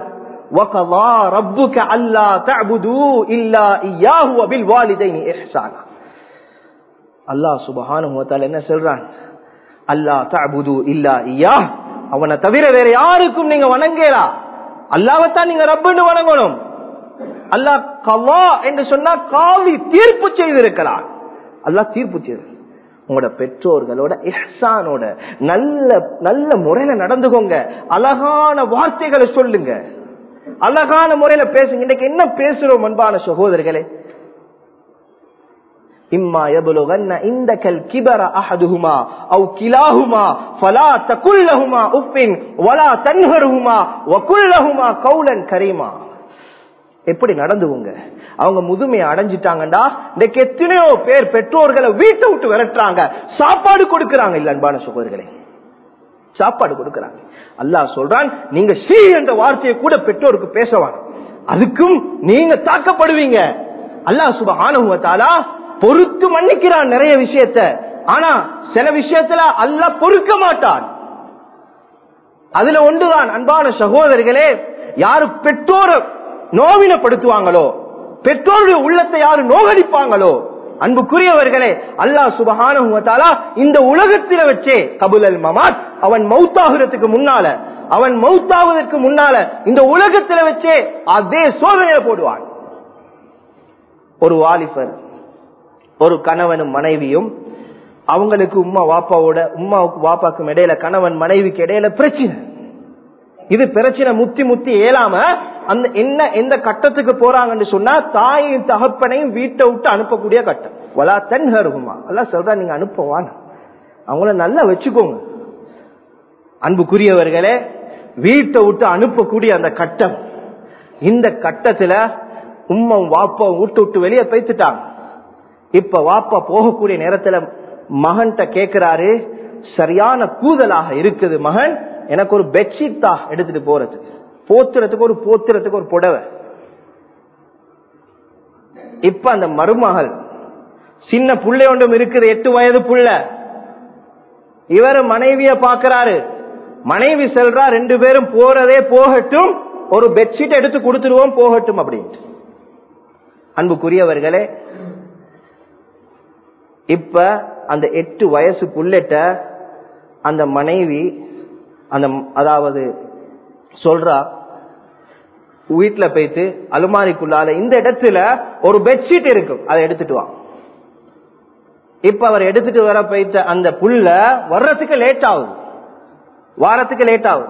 அல்லாஹ் சுபஹானு என்ன சொல்றான் அல்லா தபுது இல்லா ஐயா அவனை தவிர வேற யாருக்கும் நீங்க வணங்கலா அல்லாவத்தான் நீங்க ரப்புன்னு வணங்கணும் அல்லாஹ் கவா என்று சொன்னா காவி தீர்ப்பு செய்திருக்கிறான் அல்லாஹ் தீர்ப்பு செய்து உங்களோட பெற்றோர்களோட இஹ்சானோட நல்ல நல்ல முறையில நடந்துகோங்க அழகான வார்த்தைகளை சொல்லுங்க அழகான முறையில பேசுங்க இன்னைக்கு என்ன பேசுறோம் அன்பான சகோதரர்களே إما يبلغن عندك الكبر أحدهما أو كلاهما فلا تقل لهما أف ولا تنهرهما وقل لهما قولا كريما எப்படி நடந்துவுங்க அவங்க முதுமையை அடைஞ்சிட்டாங்கடா இன்னைக்கு எத்தனையோ பேர் பெற்றோர்களை வீட்டை விட்டு விரட்டுறாங்க சாப்பாடு கொடுக்கறாங்க இல்ல அன்பான சகோதரர்களே சாப்பாடு கொடுக்கறாங்க அல்லாஹ் சொல்றான் நீங்க ஷீ என்ற வார்த்தையை கூட பெற்றோருக்கு பேசவான் அதுக்கும் நீங்க தாக்கப்படுவீங்க அல்லாஹ் சுபஹானுவத்தாலா பொறுத்து மன்னிக்கிறான் நிறைய விஷயத்த ஆனா சில விஷயத்துல அல்ல பொறுக்க மாட்டான் அதுல ஒன்றுதான் அன்பான சகோதரர்களே யாரு பெற்றோர நோவினப்படுத்துவாங்களோ பெற்றோருடைய உள்ளத்தை யாரு நோகடிப்பாங்களோ அன்புக்குரியவர்களே அல்லாஹ் சுபஹானுவத்தாலா இந்த உலகத்தில வச்சே கபுலல் மமாத் அவன் மௌத்தாகிறதுக்கு முன்னால அவன் மௌத்தாவதற்கு முன்னால இந்த உலகத்தில வச்சே அதே சோதனையை போடுவான் ஒரு வாலிபர் ஒரு கணவனும் மனைவியும் அவங்களுக்கு உமா வாப்பாவோட உமாவுக்கு வாப்பாக்கும் இடையில கணவன் மனைவிக்கு இடையில பிரச்சனை இது பிரச்சனை முத்தி முத்தி ஏலாம அந்த என்ன எந்த கட்டத்துக்கு போறாங்கன்னு சொன்னா தாயும் தகப்பனையும் வீட்டை விட்டு அனுப்பக்கூடிய கட்டம் வலா தென்ஹருகுமா எல்லாம் சொல்றா நீங்க அனுப்புவான் அவங்கள நல்லா வச்சுக்கோங்க அன்புக்குரியவர்களே வீட்டை விட்டு அனுப்பக்கூடிய அந்த கட்டம் இந்த கட்டத்துல உம்மம் வாப்பா வீட்டு விட்டு வெளியே பேத்துட்டாங்க இப்ப வாப்பா போகக்கூடிய நேரத்துல மகன்கிட்ட கேக்குறாரு சரியான கூதலாக இருக்குது மகன் எனக்கு ஒரு பெட்ஷீட் தான் எடுத்துட்டு போறதுக்கு போத்துறதுக்கு ஒரு போத்துறதுக்கு ஒரு புடவை இப்ப அந்த மருமகள் சின்ன புள்ளை ஒன்றும் இருக்குது எட்டு வயது புள்ள இவர் மனைவிய பாக்குறாரு மனைவி செல்றா ரெண்டு பேரும் போறதே போகட்டும் ஒரு பெட்ஷீட் எடுத்து கொடுத்துருவோம் போகட்டும் அப்படின்ட்டு அன்புக்குரியவர்களே இப்ப அந்த எட்டு வயசு புள்ளட்ட அந்த மனைவி அந்த அதாவது சொல்றா வீட்டுல போயிட்டு அலுமாரிக்குள்ளால இந்த இடத்துல ஒரு பெட்ஷீட் இருக்கும் அதை எடுத்துட்டு வா இப்ப அவர் எடுத்துட்டு வர போயிட்ட அந்த புல்ல வர்றதுக்கு லேட் ஆகுது வாரத்துக்கு லேட் ஆகுது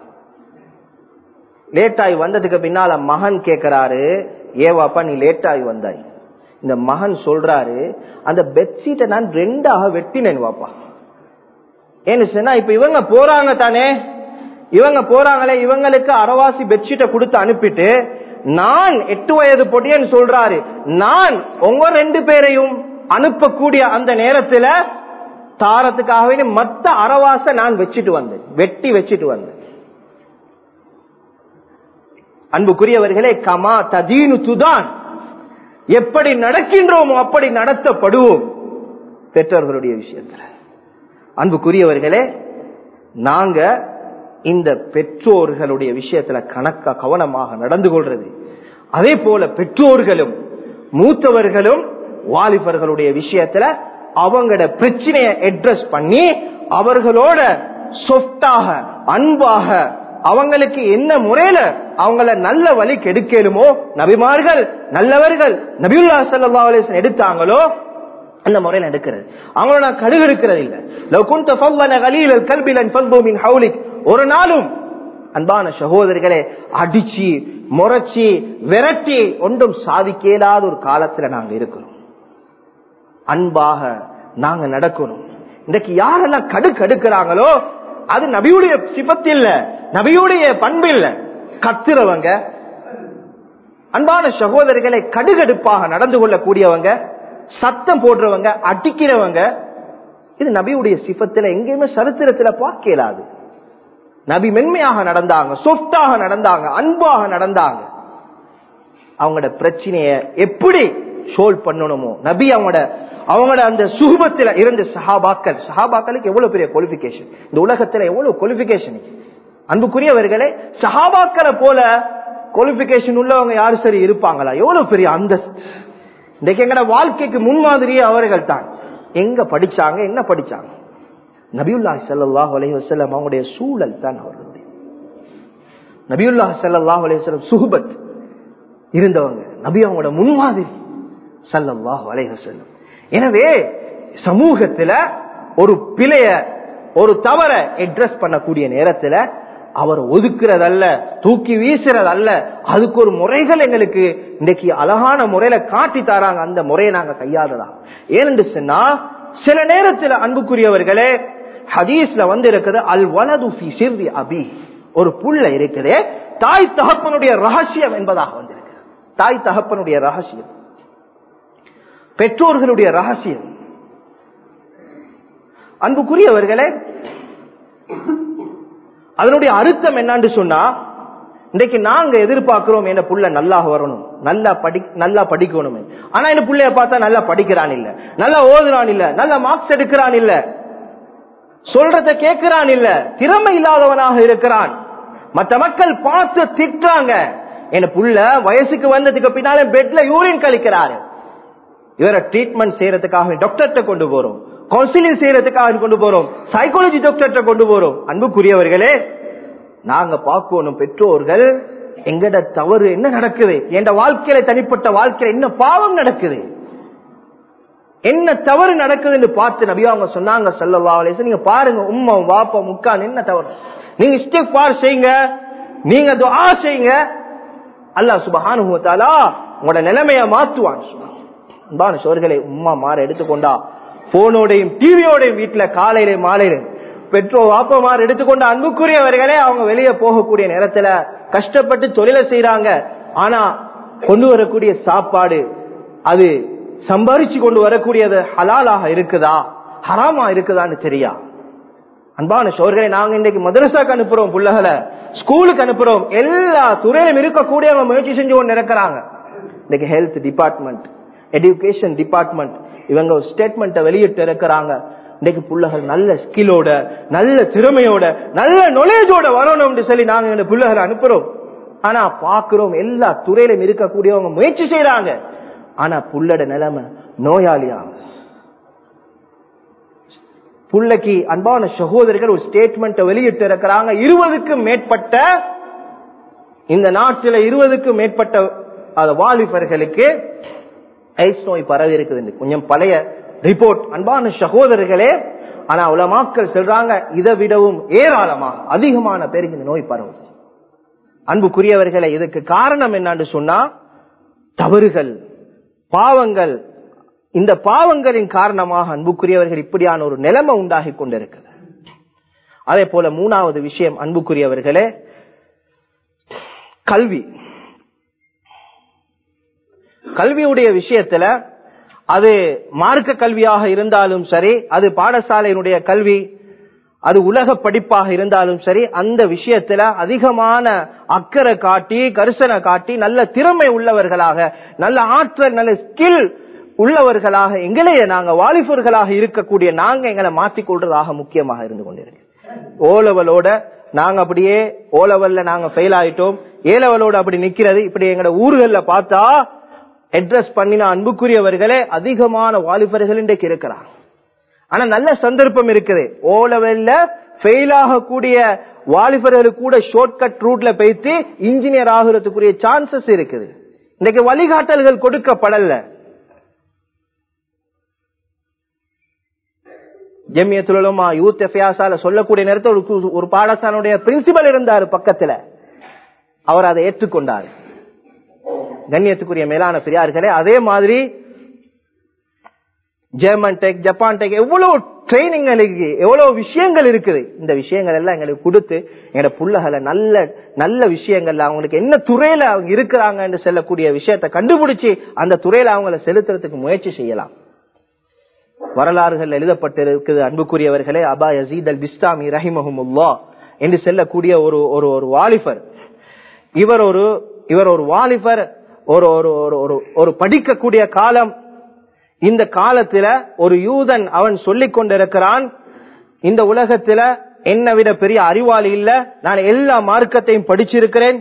லேட் ஆகி வந்ததுக்கு பின்னால மகன் கேக்குறாரு ஏவாப்பா நீ லேட் ஆகி வந்தாய் இந்த மகன் சொல்றாரு அந்த பெட்ஷீட்டை நான் ரெண்டாக வெட்டினேன் வாப்பா ஏன்னு சொன்னா இப்ப இவங்க போறாங்க தானே இவங்க போறாங்களே இவங்களுக்கு அரவாசி பெட்ஷீட்டை கொடுத்து அனுப்பிட்டு நான் எட்டு வயது பொடியன்னு சொல்றாரு நான் உங்க ரெண்டு பேரையும் அனுப்பக்கூடிய அந்த நேரத்துல தாரத்துக்காகவே மத்த அரவாச நான் வச்சுட்டு வந்தேன் வெட்டி வச்சுட்டு வந்தேன் அன்புக்குரியவர்களே கமா ததீனு துதான் எப்படி நடக்கின்றோமோ அப்படி நடத்தப்படுவோம் பெற்றோர்களுடைய விஷயத்துல அன்புக்குரியவர்களே நாங்க இந்த பெற்றோர்களுடைய விஷயத்துல கணக்கா கவனமாக நடந்து கொள்றது அதே போல பெற்றோர்களும் மூத்தவர்களும் வாலிபர்களுடைய விஷயத்துல அவங்களோட பிரச்சனையை அட்ரஸ் பண்ணி அவர்களோட சொத்தாக அன்பாக அவங்களுக்கு என்ன முறையில அவங்கள நல்ல வழி கெடுக்கலுமோ நபிமார்கள் நல்லவர்கள் நபியுல்லா சல்லா அலிஸ்லாம் எடுத்தாங்களோ அந்த முறையில் எடுக்கிறது அவங்கள நான் கடுகு எடுக்கிறது இல்ல லவ்குந்த ஃபவ்வன கலீலல் கல்பிலன் ஃபல்து மின் ஹவுலிக் ஒரு நாளும் அன்பான சகோதரிகளே அடிச்சு முறைச்சி விரட்டி ஒன்றும் சாதிக்க இயலாத ஒரு காலத்துல நாங்க இருக்கிறோம் அன்பாக நாங்க நடக்கணும் இன்றைக்கு யாரெல்லாம் கடு கடுக்கிறாங்களோ அது நபியுடைய சிபத்து இல்ல நபியுடைய பண்பு இல்ல கத்துறவங்க அன்பான சகோதரிகளை கடுகடுப்பாக நடந்து கொள்ளக்கூடியவங்க சத்தம் போடுறவங்க அடிக்கிறவங்க இது நபியுடைய சிபத்துல எங்கேயுமே சரித்திரத்துல பார்க்க இயலாது நபி மென்மையாக நடந்தாங்க சொஃப்டாக நடந்தாங்க அன்பாக நடந்தாங்க அவங்களோட பிரச்சனைய எப்படி சோல்வ் பண்ணணுமோ நபி அவங்களோட அவங்களோட அந்த சுகுபத்துல இருந்த சஹாபாக்கள் சஹாபாக்களுக்கு எவ்வளவு பெரிய குவாலிபிகேஷன் இந்த உலகத்துல எவ்வளவு குவாலிபிகேஷன் அன்புக்குரியவர்களே சஹாபாக்களை போல குவாலிபிகேஷன் உள்ளவங்க யாரு சரி இருப்பாங்களா எவ்வளவு பெரிய அந்தஸ்து இன்றைக்கு எங்கட வாழ்க்கைக்கு முன்மாதிரியே அவர்கள் தான் எங்க படிச்சாங்க என்ன படிச்சாங்க நபியுல்லா சல்லாஹ் அலஹி வசல்லம் அவங்களுடைய சூழல் தான் அவர்களுடைய நபியுல்லா சல்லாஹ் அலி வசல்லம் சுகுபத் இருந்தவங்க நபி அவங்களோட முன்மாதிரி சல்லாஹ் அலஹி வசல்லம் எனவே சமூகத்துல ஒரு பிழைய ஒரு தவற அட்ரஸ் பண்ணக்கூடிய நேரத்துல அவர் ஒதுக்குறதல்ல தூக்கி வீசுறதல்ல அதுக்கு ஒரு முறைகள் எங்களுக்கு இன்னைக்கு அழகான முறையில காட்டி தராங்க அந்த முறையை நாங்க கையாளலாம் ஏனென்று சொன்னா சில நேரத்தில் அன்புக்குரியவர்களே ஹதீஸ்ல வந்து இருக்குது அல் வலது சிறுதி அபி ஒரு புள்ள இருக்குது தாய் தகப்பனுடைய ரகசியம் என்பதாக வந்திருக்கு தாய் தகப்பனுடைய ரகசியம் பெற்றோர்களுடைய ரகசியம் அன்புக்குரியவர்களே அதனுடைய அர்த்தம் என்னன்னு சொன்னா இன்னைக்கு நாங்க எதிர்பார்க்கிறோம் என்ன புள்ள நல்லா வரணும் நல்லா படி நல்லா படிக்கணும் ஆனா என்ன புள்ளைய பார்த்தா நல்லா படிக்கிறான் இல்ல நல்லா ஓதுறான் இல்ல நல்லா மார்க்ஸ் எடுக்கிறான் இல்ல சொல்றத கேட்கிறான் இல்ல திறமை இல்லாதவனாக இருக்கிறான் மற்ற மக்கள் பார்த்து திட்டுறாங்க என்ன புள்ள வயசுக்கு வந்ததுக்கு பின்னால பெட்ல யூரின் கழிக்கிறாரு இவரை ட்ரீட்மெண்ட் செய்யறதுக்காக டாக்டர்கிட்ட கொண்டு போறோம் கவுன்சிலிங் செய்யறதுக்காக கொண்டு போறோம் சைக்காலஜி டாக்டர்கிட்ட கொண்டு போறோம் அன்புக்குரியவர்களே நாங்க பார்க்கணும் பெற்றோர்கள் எங்கட தவறு என்ன நடக்குது என் வாழ்க்கையில தனிப்பட்ட வாழ்க்கையில என்ன பாவம் நடக்குது என்ன தவறு நடக்குதுன்னு பார்த்து நபி அவங்க சொன்னாங்க சொல்லவா நீங்க பாருங்க உம்மா வாப்பா முக்கான் என்ன தவறு நீங்க இஸ்டிஃபார் செய்யுங்க நீங்க துஆ செய்யுங்க அல்லாஹ் சுபஹானுவத்தாலா உங்களோட நிலைமைய மாத்துவான் அன்பான சோர்களே உம்மா மாற எடுத்துக்கொண்டா போனோடையும் டிவியோடையும் வீட்டுல காலையில மாலையில பெற்றோர் வாப்பமார் எடுத்துக்கொண்ட அன்புக்குரியவர்களே அவங்க வெளியே போகக்கூடிய நேரத்துல கஷ்டப்பட்டு தொழிலை செய்யறாங்க ஆனா கொண்டு வரக்கூடிய சாப்பாடு அது சம்பாரிச்சு கொண்டு வரக்கூடியது ஹலாலாக இருக்குதா ஹராமா இருக்குதான்னு தெரியா அன்பான சோர்களை நாங்க இன்னைக்கு மதரசாக்கு அனுப்புறோம் புள்ளகளை ஸ்கூலுக்கு அனுப்புறோம் எல்லா துறையிலும் இருக்கக்கூடியவங்க முயற்சி செஞ்சு கொண்டு இருக்கிறாங்க இன்னைக்கு ஹெல்த் டிபார்ட்மெண்ட் எஜுகேஷன் டிபார்ட்மெண்ட் இவங்க ஒரு ஸ்டேட்மெண்ட்டை வெளியிட்டு இருக்கிறாங்க இன்னைக்கு புள்ளகள் நல்ல ஸ்கில்லோட நல்ல திறமையோட நல்ல நாலேஜோட வரணும்னு சொல்லி நாங்க இந்த புள்ளகளை அனுப்புறோம் ஆனா பாக்குறோம் எல்லா துறையிலும் இருக்கக்கூடியவங்க முயற்சி செய்யறாங்க ஆனா புள்ளட நிலைமை நோயாளியா புள்ளைக்கு அன்பான சகோதரர்கள் ஒரு ஸ்டேட்மெண்ட் வெளியிட்டு இருக்கிறாங்க இருபதுக்கும் மேற்பட்ட இந்த நாட்டில் இருபதுக்கும் மேற்பட்ட அந்த வாலிபர்களுக்கு ஐஸ் நோய் பரவி இருக்குது கொஞ்சம் பழைய ரிப்போர்ட் அன்பான சகோதரர்களே ஆனா உலமாக்கள் சொல்றாங்க இதை விடவும் ஏராளமாக அதிகமான பேருக்கு இந்த நோய் பரவுது அன்புக்குரியவர்களை இதுக்கு காரணம் என்னன்னு சொன்னா தவறுகள் பாவங்கள் இந்த பாவங்களின் காரணமாக அன்புக்குரியவர்கள் இப்படியான ஒரு நிலைமை உண்டாகி கொண்டிருக்கிறது அதே போல மூணாவது விஷயம் அன்புக்குரியவர்களே கல்வி கல்வியுடைய விஷயத்துல அது மார்க்க கல்வியாக இருந்தாலும் சரி அது பாடசாலையினுடைய கல்வி அது உலக படிப்பாக இருந்தாலும் சரி அந்த விஷயத்துல அதிகமான அக்கறை காட்டி கரிசனை காட்டி நல்ல திறமை உள்ளவர்களாக நல்ல ஆற்றல் நல்ல ஸ்கில் உள்ளவர்களாக எங்களையே நாங்க வாலிபர்களாக இருக்கக்கூடிய நாங்க எங்களை மாற்றிக்கொள்றதாக முக்கியமாக இருந்து கொண்டிருக்கு ஓலவலோட நாங்க அப்படியே ஓலவல்ல நாங்க ஃபெயில் ஆயிட்டோம் ஏலவலோட அப்படி நிக்கிறது இப்படி எங்கட ஊர்கள்ல பார்த்தா அட்ரஸ் பண்ணின அன்புக்குரியவர்களே அதிகமான வாலிபர்கள் இன்றைக்கு இருக்கிறாங்க ஆனா நல்ல சந்தர்ப்பம் இருக்குது ஓ லெவல்ல ஃபெயில் ஆகக்கூடிய வாலிபர்களுக்கு கூட ஷார்ட் கட் ரூட்ல போயிட்டு இன்ஜினியர் ஆகுறதுக்குரிய சான்சஸ் இருக்குது இன்னைக்கு வழிகாட்டல்கள் கொடுக்கப்படல ஜெமியத்துலமா யூத் எஃபியாசால சொல்லக்கூடிய நேரத்தில் ஒரு- ஒரு பாடசாலையுடைய பிரின்சிபல் இருந்தார் பக்கத்துல அவர் அதை ஏற்றுக்கொண்டார் கண்ணியத்துக்குரிய மேலான பெரியார்களே அதே மாதிரி ஜெர்மன் டெக் ஜப்பான் டெக் எவ்வளவு ட்ரைனிங் இருக்கு எவ்வளவு விஷயங்கள் இருக்குது இந்த விஷயங்கள் எல்லாம் எங்களுக்கு கொடுத்து எங்களோட புள்ளகளை நல்ல நல்ல விஷயங்கள்ல அவங்களுக்கு என்ன துறையில அவங்க இருக்கிறாங்கன்னு சொல்லக்கூடிய விஷயத்தை கண்டுபிடிச்சு அந்த துறையில அவங்கள செலுத்துறதுக்கு முயற்சி செய்யலாம் வரலாறுகள் எழுதப்பட்டிருக்குது அன்புக்குரியவர்களே அபா யசீத் அல் பிஸ்தாமி ரஹிமஹமுல்லா என்று செல்லக்கூடிய ஒரு ஒரு ஒரு வாலிபர் இவர் ஒரு இவர் ஒரு வாலிபர் ஒரு ஒரு ஒரு ஒரு ஒரு படிக்கக்கூடிய காலம் இந்த காலத்துல ஒரு யூதன் அவன் சொல்லிக் கொண்டிருக்கிறான் இந்த உலகத்துல என்ன விட பெரிய அறிவாளி இல்ல நான் எல்லா மார்க்கத்தையும் படிச்சிருக்கிறேன்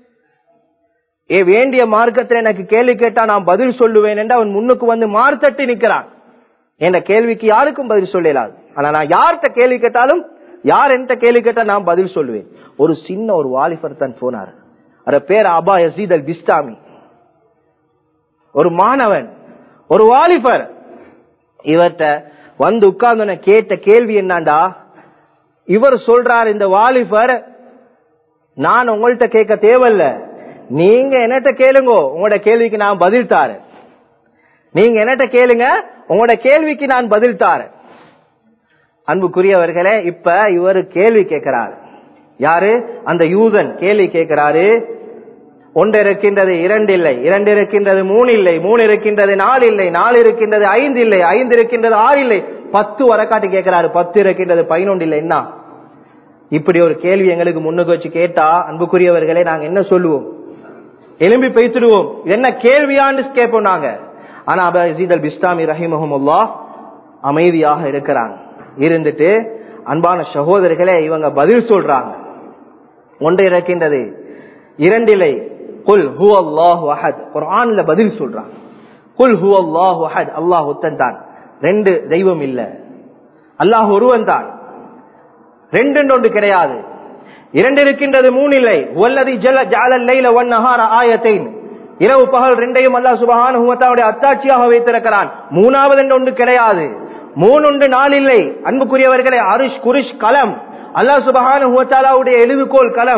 ஏ வேண்டிய மார்க்கத்தில் எனக்கு கேள்வி கேட்டா நான் பதில் சொல்லுவேன் என்று அவன் முன்னுக்கு வந்து மார்த்தட்டி நிக்கிறான் என்ற கேள்விக்கு யாருக்கும் பதில் சொல்லலாது ஆனா நான் யார்கிட்ட கேள்வி கேட்டாலும் யார் என்கிட்ட கேள்வி கேட்டா நான் பதில் சொல்லுவேன் ஒரு சின்ன ஒரு வாலிபர் தான் போனார் அத பேர் அபா யசீத் அல் பிஸ்தாமி ஒரு மாணவன் ஒரு வாலிபர் இவர்கிட்ட வந்து உட்கார்ந்து கேட்ட கேள்வி என்னண்டா இவர் சொல்றார் இந்த வாலிபர் நான் உங்கள்கிட்ட கேட்க தேவையில்ல நீங்க என்னட்ட கேளுங்க உங்களோட கேள்விக்கு நான் பதில் தாரேன் நீங்க என்னட்ட கேளுங்க உங்களோட கேள்விக்கு நான் பதில் தாரேன் அன்புக்குரியவர்களே இப்ப இவர் கேள்வி கேட்கிறார் யாரு அந்த யூதன் கேள்வி கேட்கிறாரு ஒன்று இருக்கின்றது இரண்டு இல்லை இரண்டு இருக்கின்றது மூணு இல்லை மூணு இருக்கின்றது நாலு இல்லை நாலு இருக்கின்றது ஐந்து இல்லை ஐந்து இருக்கின்றது ஆறு இல்லை பத்து வரக்காட்டி கேட்கிறாரு பத்து இருக்கின்றது பதினொன்று இல்லை என்ன இப்படி ஒரு கேள்வி எங்களுக்கு முன்னுக்கு வச்சு கேட்டா அன்புக்குரியவர்களே நாங்க என்ன சொல்லுவோம் எலும்பி பேசிடுவோம் இது என்ன கேள்வியான்னு கேட்போம் நாங்க ஆனா அபா யசீத் அல் பிஸ்தாமி ரஹிமஹமுல்லா அமைதியாக இருக்கிறாங்க இருந்துட்டு அன்பான சகோதரர்களே இவங்க பதில் சொல்றாங்க ஒன்று இருக்கின்றது இரண்டிலை குல் ஹு அல்லாஹு அஹத் குர்ஆன்ல பதில் சொல்றாங்க குல் ஹு அல்லாஹு அஹத் அல்லாஹ் ஒத்தன் தான் ரெண்டு தெய்வம் இல்ல அல்லாஹ் ஒருவன் தான் ரெண்டு ஒன்று கிடையாது இரண்டு இருக்கின்றது மூணு இல்லை வல்லதி ஜல ஜாலல் லைல வன் நஹார ஆயத்தைன் இரவு பகல் ரெண்டையும் அல்லாஹ் சுபஹானஹு வ தஆலா அத்தாட்சியாக வைத்திருக்கிறான் மூணாவது என்று ஒன்று கிடையாது மூணு ஒன்று நாலு இல்லை அன்புக்குரியவர்களே அரிஷ் குரிஷ் கலம் அல்லாஹ் சுபஹானஹு வ தஆலாவுடைய எழுதுகோல் கலம்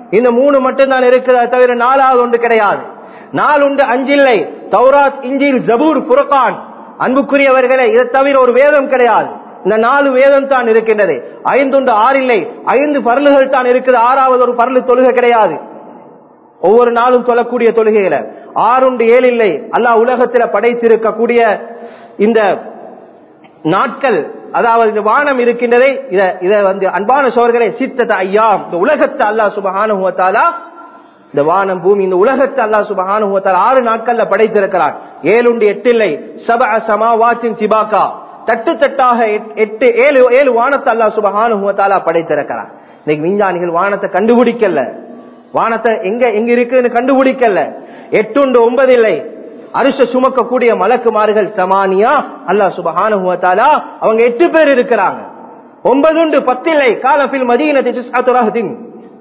இந்த மூணு மட்டும்தான் இருக்கிறத தவிர நாலாவது ஒன்று கிடையாது நாலு உண்டு அஞ்சில்லை தௌராத் இஞ்சில் ஜபூர் புரகான் அன்புக்குரியவர்களே இதை தவிர ஒரு வேதம் கிடையாது இந்த நாலு வேதம் தான் இருக்கின்றது ஐந்துண்டு ஆறில்லை ஐந்து பரலுகள் தான் இருக்குது ஆறாவது ஒரு பரலு தொழுகை கிடையாது ஒவ்வொரு நாளும் தொழக்கூடிய தொழுகைகளை ஆறுண்டு ஏழு இல்லை அல்லாஹ் உலகத்துல படைத்திருக்கக்கூடிய இந்த நாட்கள் அதாவது இந்த வானம் இருக்கின்றதை இத இத வந்து அன்பான சோர்களே சித்தத்தை ஐயா இந்த உலகத்தை அல்லாஹ் சுபஹானுவத்தாலா இந்த வானம் பூமி இந்த உலகத்தை அல்லாஹ் சுபஹானுவத்தாலா ஆறு நாட்கள்ல படைத்திருக்கிறான் ஏழுண்டு எட்டு இல்லை சப சமாவாத்தின் சிபாக்கா தட்டு தட்டாக எட்- எட்டு ஏழு ஏழு வானத்தை அல்லாஹ் சுபஹானுவத்தாலா படைத்திருக்கிறான் இன்னைக்கு விஞ்ஞானிகள் வானத்தை கண்டுபிடிக்கல வானத்தை எங்க எங்க இருக்குன்னு கண்டுபிடிக்கல எட்டுண்டு ஒன்பது இல்லை அரிச சுமக்கக்கூடிய மலக்குமார்கள் சமானியா அல்லாஹ் சுபஹானுவத்தாலா அவங்க எட்டு பேர் இருக்கிறாங்க ஒன்பதுண்டு பத்தில்லை காலபில் மதீனத்தின்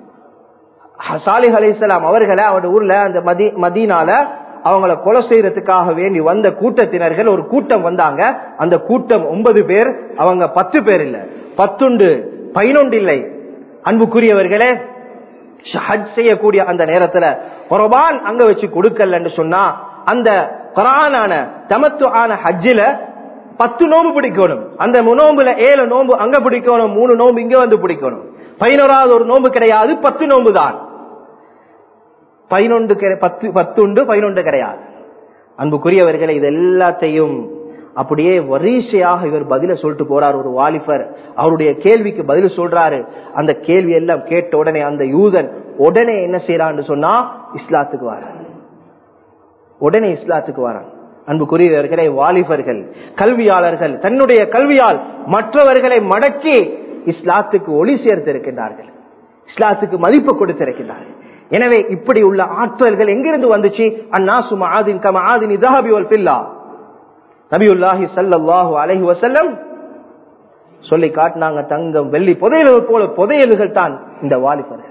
சாலிஹ் அலிஸ்லாம் அவர்களை அவருடைய ஊர்ல அந்த மதி மதீனால அவங்கள கொலை செய்யறதுக்காக வேண்டி வந்த கூட்டத்தினர்கள் ஒரு கூட்டம் வந்தாங்க அந்த கூட்டம் ஒன்பது பேர் அவங்க பத்து பேர் இல்ல பத்துண்டு பதினொன்று இல்லை அன்புக்குரியவர்களே ஹஜ் செய்யக்கூடிய அந்த நேரத்துல குர்பான் அங்க வச்சு கொடுக்கலன்னு சொன்னா அந்த குரானான தமத்து ஆன ஹஜ்ஜில பத்து நோம்பு பிடிக்கணும் அந்த நோம்புல ஏழு நோம்பு அங்க பிடிக்கணும் மூணு நோம்பு இங்க வந்து பிடிக்கணும் பதினோராவது ஒரு நோம்பு கிடையாது பத்து நோம்பு தான் பதினொன்று கிடை- பத்து பத்து உண்டு பதினொன்று கிடையாது அன்புக்குரியவர்களை இது எல்லாத்தையும் அப்படியே வரிசையாக இவர் பதில சொல்லிட்டு போறார் ஒரு வாலிபர் அவருடைய கேள்விக்கு பதில் சொல்றாரு அந்த கேள்வி எல்லாம் கேட்ட உடனே அந்த யூதன் உடனே என்ன செய்யறான்னு சொன்னா இஸ்லாத்துக்கு வரான் உடனே இஸ்லாத்துக்கு வரான் அன்புக்குரியவர்களே வாலிபர்கள் கல்வியாளர்கள் தன்னுடைய கல்வியால் மற்றவர்களை மடக்கி இஸ்லாத்துக்கு ஒளி சேர்த்திருக்கின்றார்கள் இஸ்லாத்துக்கு மதிப்பு கொடுத்திருக்கின்றார்கள் எனவே இப்படி உள்ள ஆற்றல்கள் எங்கிருந்து வந்துச்சு அந்நாசு மஆதின் கம ஆதின் இதஹபி வல் ஃபில்லா நபியுல்லாஹி ஸல்லல்லாஹு அலைஹி வஸல்லம் சொல்லி காட்டினாங்க தங்கம் வெள்ளி புதையல்கள் போல புதையல்கள் தான் இந்த வாலிபர்கள்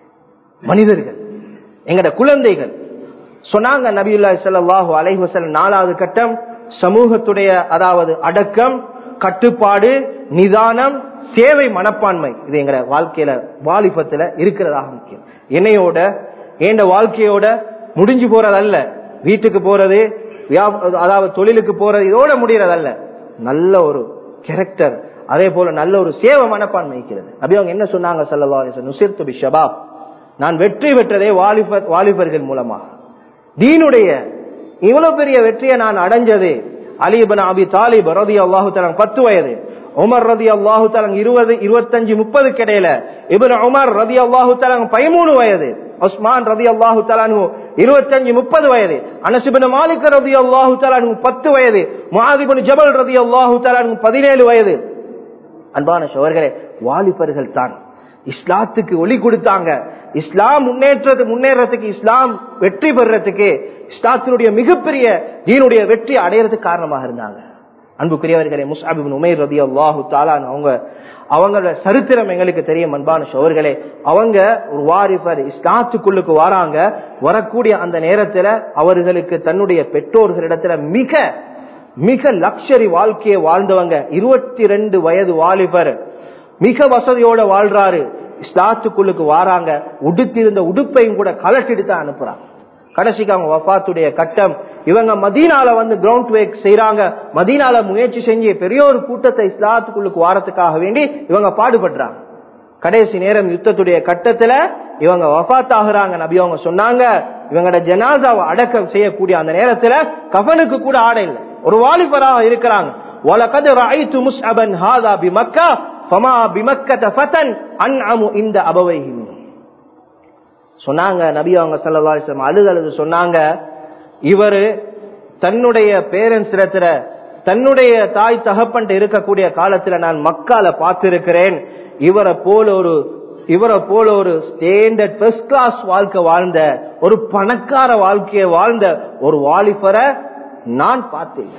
மனிதர்கள் எங்கட குழந்தைகள் சொன்னாங்க நபியுல்லாஹி ஸல்லல்லாஹு அலைஹி வஸல்லம் நாலாவது கட்டம் சமூகத்துடைய அதாவது அடக்கம் கட்டுப்பாடு நிதானம் சேவை மனப்பான்மை இது எங்கட வாழ்க்கையில வாலிபத்துல இருக்கிறதாக முக்கியம் என்னையோட ஏண்ட வாழ்க்கையோட முடிஞ்சு போறதல்ல வீட்டுக்கு போறது வியா- அதாவது தொழிலுக்கு போறது இதோட முடியறதல்ல நல்ல ஒரு கேரக்டர் அதே போல நல்ல ஒரு சேவை மனப்பான்மை இருக்கிறது அப்படி அவங்க என்ன சொன்னாங்க சல்லா நுசிர்த்து பி ஷபாப் நான் வெற்றி பெற்றதே வாலிபர் வாலிபர்கள் மூலமாக தீனுடைய இவ்வளவு பெரிய வெற்றியை நான் அடைஞ்சது அலிபன் அபி தாலிப் ரதி அல்லாஹு தலான் பத்து வயது உமர் ரதி அல்லாஹு தலான் இருபது இருபத்தஞ்சு முப்பது கிடையில இபன் உமர் ரதி அல்லாஹு தலான் பதிமூணு வயது உஸ்மான் ரதி அல்லாஹு தலானு இருபத்தஞ்சு முப்பது வயது அனசிபின் மாலிக் ரதி அல்லாஹு தலானு பத்து வயது மாதிபின் ஜபல் ரதி அல்லாஹு தலானு பதினேழு வயது அன்பான சோர்களே வாலிபர்கள் தான் இஸ்லாத்துக்கு ஒளி கொடுத்தாங்க இஸ்லாம் முன்னேற்றது முன்னேறதுக்கு இஸ்லாம் வெற்றி பெறறதுக்கு இஸ்லாத்தினுடைய மிகப்பெரிய தீனுடைய வெற்றி அடையறதுக்கு காரணமாக இருந்தாங்க அன்புக்குரியவர்களே முஸ்அபின் உமைர் ரதி அல்லாஹு தாலான் அவங்க அவங்களோட சரித்திரம் எங்களுக்கு தெரியும் அன்பான சோர்களே அவங்க ஒரு வாரிபர் இஸ்லாத்துக்குள்ளுக்கு வராங்க வரக்கூடிய அந்த நேரத்துல அவர்களுக்கு தன்னுடைய பெற்றோர்களிடத்துல மிக மிக லக்ஷரி வாழ்க்கையை வாழ்ந்தவங்க இருபத்தி ரெண்டு வயது வாலிபர் மிக வசதியோட வாழ்றாரு இஸ்லாத்துக்குள்ளுக்கு வாராங்க உடுத்திருந்த உடுப்பையும் கூட கலட்டிட்டு தான் அனுப்புறாங்க கடைசிக்கு அவங்க வஃபாத்துடைய கட்டம் இவங்க மதீனால வந்து கிரவுண்ட் வேக் செய்யறாங்க மதீனால முயற்சி செஞ்சு பெரிய ஒரு கூட்டத்தை இஸ்லாத்துக்குள்ளுக்கு வாரத்துக்காக வேண்டி இவங்க பாடுபடுறாங்க கடைசி நேரம் யுத்தத்துடைய கட்டத்துல இவங்க வஃபாத் ஆகுறாங்க நபி அவங்க சொன்னாங்க இவங்களோட ஜனாதாவை அடக்கம் செய்யக்கூடிய அந்த நேரத்துல கஃனுக்கு கூட ஆடை இல்லை ஒரு வாலிபராக இருக்கிறாங்க وَلَقَدْ رَأَيْتُ مُصْعَبًا هَذَا بِمَكَّةَ فَمَا بِمَكَّةَ فَتًى أَنْعَمُ عِنْدَ أَبَوَيْهِ مِنْهُ சொன்னாங்க நபி அவங்க சல்லா அலிஸ்லாம் அழுது அழுது சொன்னாங்க இவரு தன்னுடைய பேரண்ட்ஸ் இடத்துல தன்னுடைய தாய் தகப்பன்ட்டு இருக்கக்கூடிய காலத்துல நான் மக்கால பார்த்திருக்கிறேன் இவரை போல ஒரு இவரை போல ஒரு ஸ்டாண்டர்ட் ஃபர்ஸ்ட் கிளாஸ் வாழ்க்கை வாழ்ந்த ஒரு பணக்கார வாழ்க்கையை வாழ்ந்த ஒரு வாலிபரை நான் பார்த்தேன்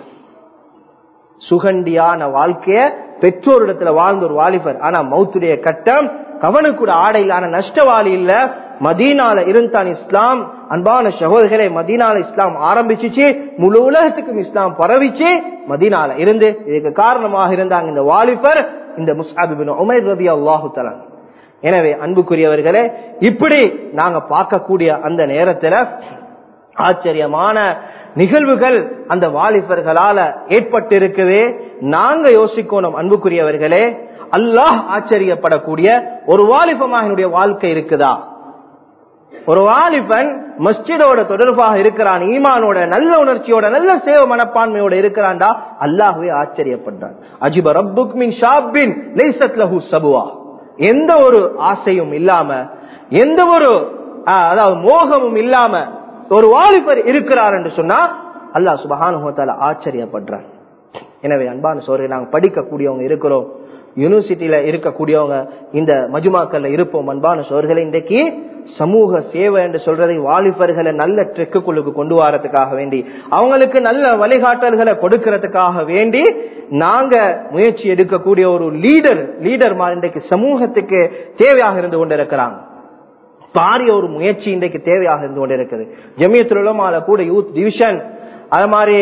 சுகண்டியான வாழ்க்கைய பெற்றோரிடத்துல வாழ்ந்த ஒரு வாலிபர் ஆனா மௌத்துடைய கட்டம் கவனுக்கூட ஆடையிலான நஷ்டவாளி இல்ல மதீனால இருந்தான் இஸ்லாம் அன்பான சகோதரர்களே மதீனால இஸ்லாம் ஆரம்பிச்சிச்சு முழு உலகத்துக்கும் இஸ்லாம் பரவிச்சு மதீனால இருந்து இதுக்கு காரணமாக இருந்தாங்க இந்த வாலிபர் இந்த முஸ்ஹாபிபின் உமைர் ரதி அல்லாஹு தலான் எனவே அன்புக்குரியவர்களே இப்படி நாங்க பார்க்கக்கூடிய அந்த நேரத்துல ஆச்சரியமான நிகழ்வுகள் அந்த வாலிபர்களால ஏற்பட்டு இருக்குது நாங்க யோசிக்கணும் அன்புக்குரியவர்களே அல்லாஹ் ஆச்சரியப்படக்கூடிய ஒரு வாலிபமாக என்னுடைய வாழ்க்கை இருக்குதா ஒரு வாலிபன் மஸ்ஜிதோட தொடர்பாக இருக்கிறான் ஈமானோட நல்ல உணர்ச்சியோட நல்ல சேவ மனப்பான்மையோட இருக்கிறான்டா அல்லாஹுவே ஆச்சரியப்படுறான் அஜிப ரப்புக் மின் ஷாபின் லைசத் லஹு சபுவா எந்த ஒரு ஆசையும் இல்லாம எந்த ஒரு ஆஹ், அதாவது மோகமும் இல்லாம ஒரு வாலிபர் இருக்கிறார் என்று சொன்னா அல்லாஹ் சுபஹானுஹத்தால ஆச்சரியப்படுறான் எனவே அன்பான சோரை நாங்க படிக்கக்கூடியவங்க இருக்கிறோம் யூனிவர்சிட்டியில இருக்கக்கூடியவங்க இந்த மஜுமாக்கள்ல இருப்போம் அன்பான சோர்களை இன்றைக்கு சமூக சேவை என்று சொல்றதை வாலிபர்களை நல்ல ட்ரெக்குக்குள்ளுக்கு கொண்டு வரதுக்காக வேண்டி அவங்களுக்கு நல்ல வழிகாட்டல்களை கொடுக்கறதுக்காக வேண்டி நாங்க முயற்சி எடுக்கக்கூடிய ஒரு லீடர் லீடர் மாதிரி இன்றைக்கு சமூகத்துக்கு தேவையாக இருந்து கொண்டிருக்கிறாங்க பாரிய ஒரு முயற்சி இன்றைக்கு தேவையாக இருந்து கொண்டிருக்குது ஜமியத்துல உலமால கூட யூத் டிவிஷன் அது மாதிரி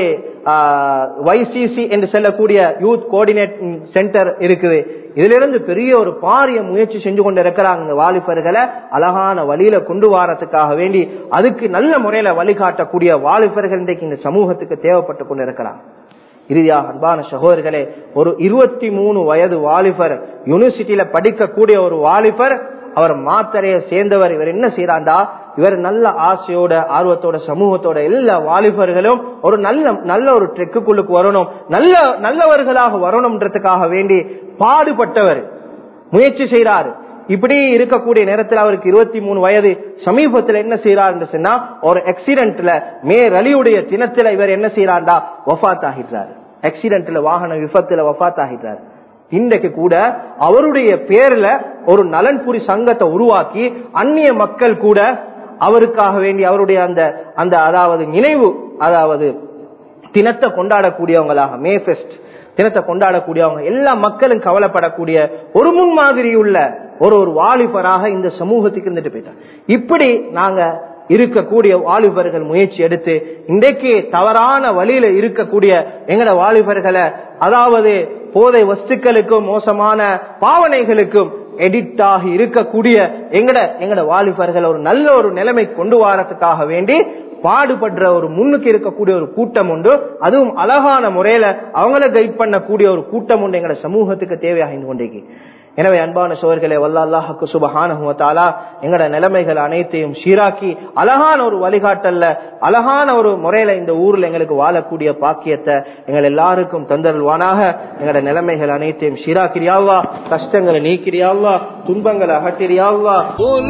வைசிசி என்று சொல்லக்கூடிய யூத் கோஆர்டினேட் சென்டர் இருக்குது இதுல இருந்து பெரிய ஒரு பாரிய முயற்சி செஞ்சு கொண்டு இருக்கிறாங்க இந்த வாலிபர்களை அழகான வழியில கொண்டு வரதுக்காக வேண்டி அதுக்கு நல்ல முறையில வழிகாட்டக்கூடிய வாலிபர்கள் இன்றைக்கு இந்த சமூகத்துக்கு தேவைப்பட்டு கொண்டு இருக்கிறாங்க இறுதியாக அன்பான சகோதரர்களே ஒரு இருபத்தி மூணு வயது வாலிபர் யூனிவர்சிட்டியில படிக்கக்கூடிய ஒரு வாலிபர் அவர் மாத்தரைய சேர்ந்தவர் இவர் என்ன செய்யறாண்டா இவர் நல்ல ஆசையோட ஆர்வத்தோட சமூகத்தோட எல்லா வாலிபர்களும் ஒரு நல்ல நல்ல ஒரு ட்ரெக்குக்குள்ளுக்கு வரணும் நல்ல நல்லவர்களாக வரணும்ன்றதுக்காக வேண்டி பாடுபட்டவர் முயற்சி செய்யறாரு இப்படி இருக்கக்கூடிய நேரத்தில் அவருக்கு இருபத்தி மூணு வயது சமீபத்தில் என்ன செய்யறாரு சொன்னா ஒரு ஆக்சிடென்ட்ல மே ரலியுடைய தினத்துல இவர் என்ன செய்யறாண்டா வஃத் ஆகிட்டாரு ஆக்சிடென்ட்ல வாகன விபத்துல வஃத் ஆகிட்டாரு இன்றைக்கு கூட அவருடைய பேர்ல ஒரு நலன்புரி சங்கத்தை உருவாக்கி அந்நிய மக்கள் கூட அவருக்காக வேண்டி அவருடைய அந்த அந்த அதாவது நினைவு அதாவது தினத்தை கொண்டாடக்கூடியவங்களாக மே ஃபெஸ்ட் தினத்தை கொண்டாடக்கூடியவங்க எல்லா மக்களும் கவலைப்படக்கூடிய ஒரு முன்மாதிரி உள்ள ஒரு ஒரு வாலிபராக இந்த சமூகத்துக்கு இருந்துட்டு போயிட்டாங்க இப்படி நாங்க இருக்கக்கூடிய வாலிபர்கள் முயற்சி எடுத்து இன்றைக்கு தவறான வழியில இருக்கக்கூடிய எங்கட வாலிபர்களை அதாவது போதை வஸ்துக்களுக்கும் மோசமான பாவனைகளுக்கும் எடிட் ஆகி இருக்கக்கூடிய எங்கட எங்கட வாலிபர்கள் ஒரு நல்ல ஒரு நிலைமை கொண்டு வரதுக்காக வேண்டி பாடுபடுற ஒரு முன்னுக்கு இருக்கக்கூடிய ஒரு கூட்டம் உண்டு அதுவும் அழகான முறையில அவங்கள கைட் பண்ணக்கூடிய ஒரு கூட்டம் உண்டு எங்கட சமூகத்துக்கு தேவையாக இருந்து கொண்டேக்கு எனவே அன்பான சோர்களே வல்ல அல்லாஹுக்கு சுபஹானுவத்தாலா எங்கட நிலைமைகள் அனைத்தையும் சீராக்கி அழகான ஒரு வழிகாட்டல்ல அழகான ஒரு முறையில இந்த ஊர்ல எங்களுக்கு வாழக்கூடிய பாக்கியத்தை எங்கள் எல்லாருக்கும் தந்தருள்வானாக எங்கட நிலைமைகள் அனைத்தையும் சீராக்கிறியாவா கஷ்டங்களை நீக்கிறியாவா துன்பங்களை அகற்றிறியாவா قل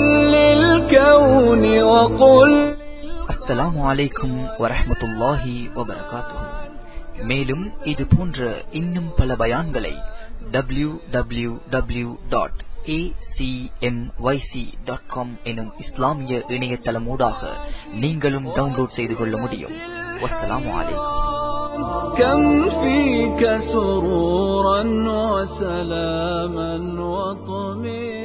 للكون وقل அஸ்ஸலாமு அலைக்கும் வரஹ்மத்துல்லாஹி வபரகாத்துஹு மேலும் இது போன்ற இன்னும் பல பயான்களை W W W dot dot com எனும் இஸ்லாமிய இணையதளமூடாக நீங்களும் டவுன்லோட் செய்து கொள்ள முடியும் வஸ்ஸலாமு அலைக்கும் كم فيك سرورا وسلاما وطمئنا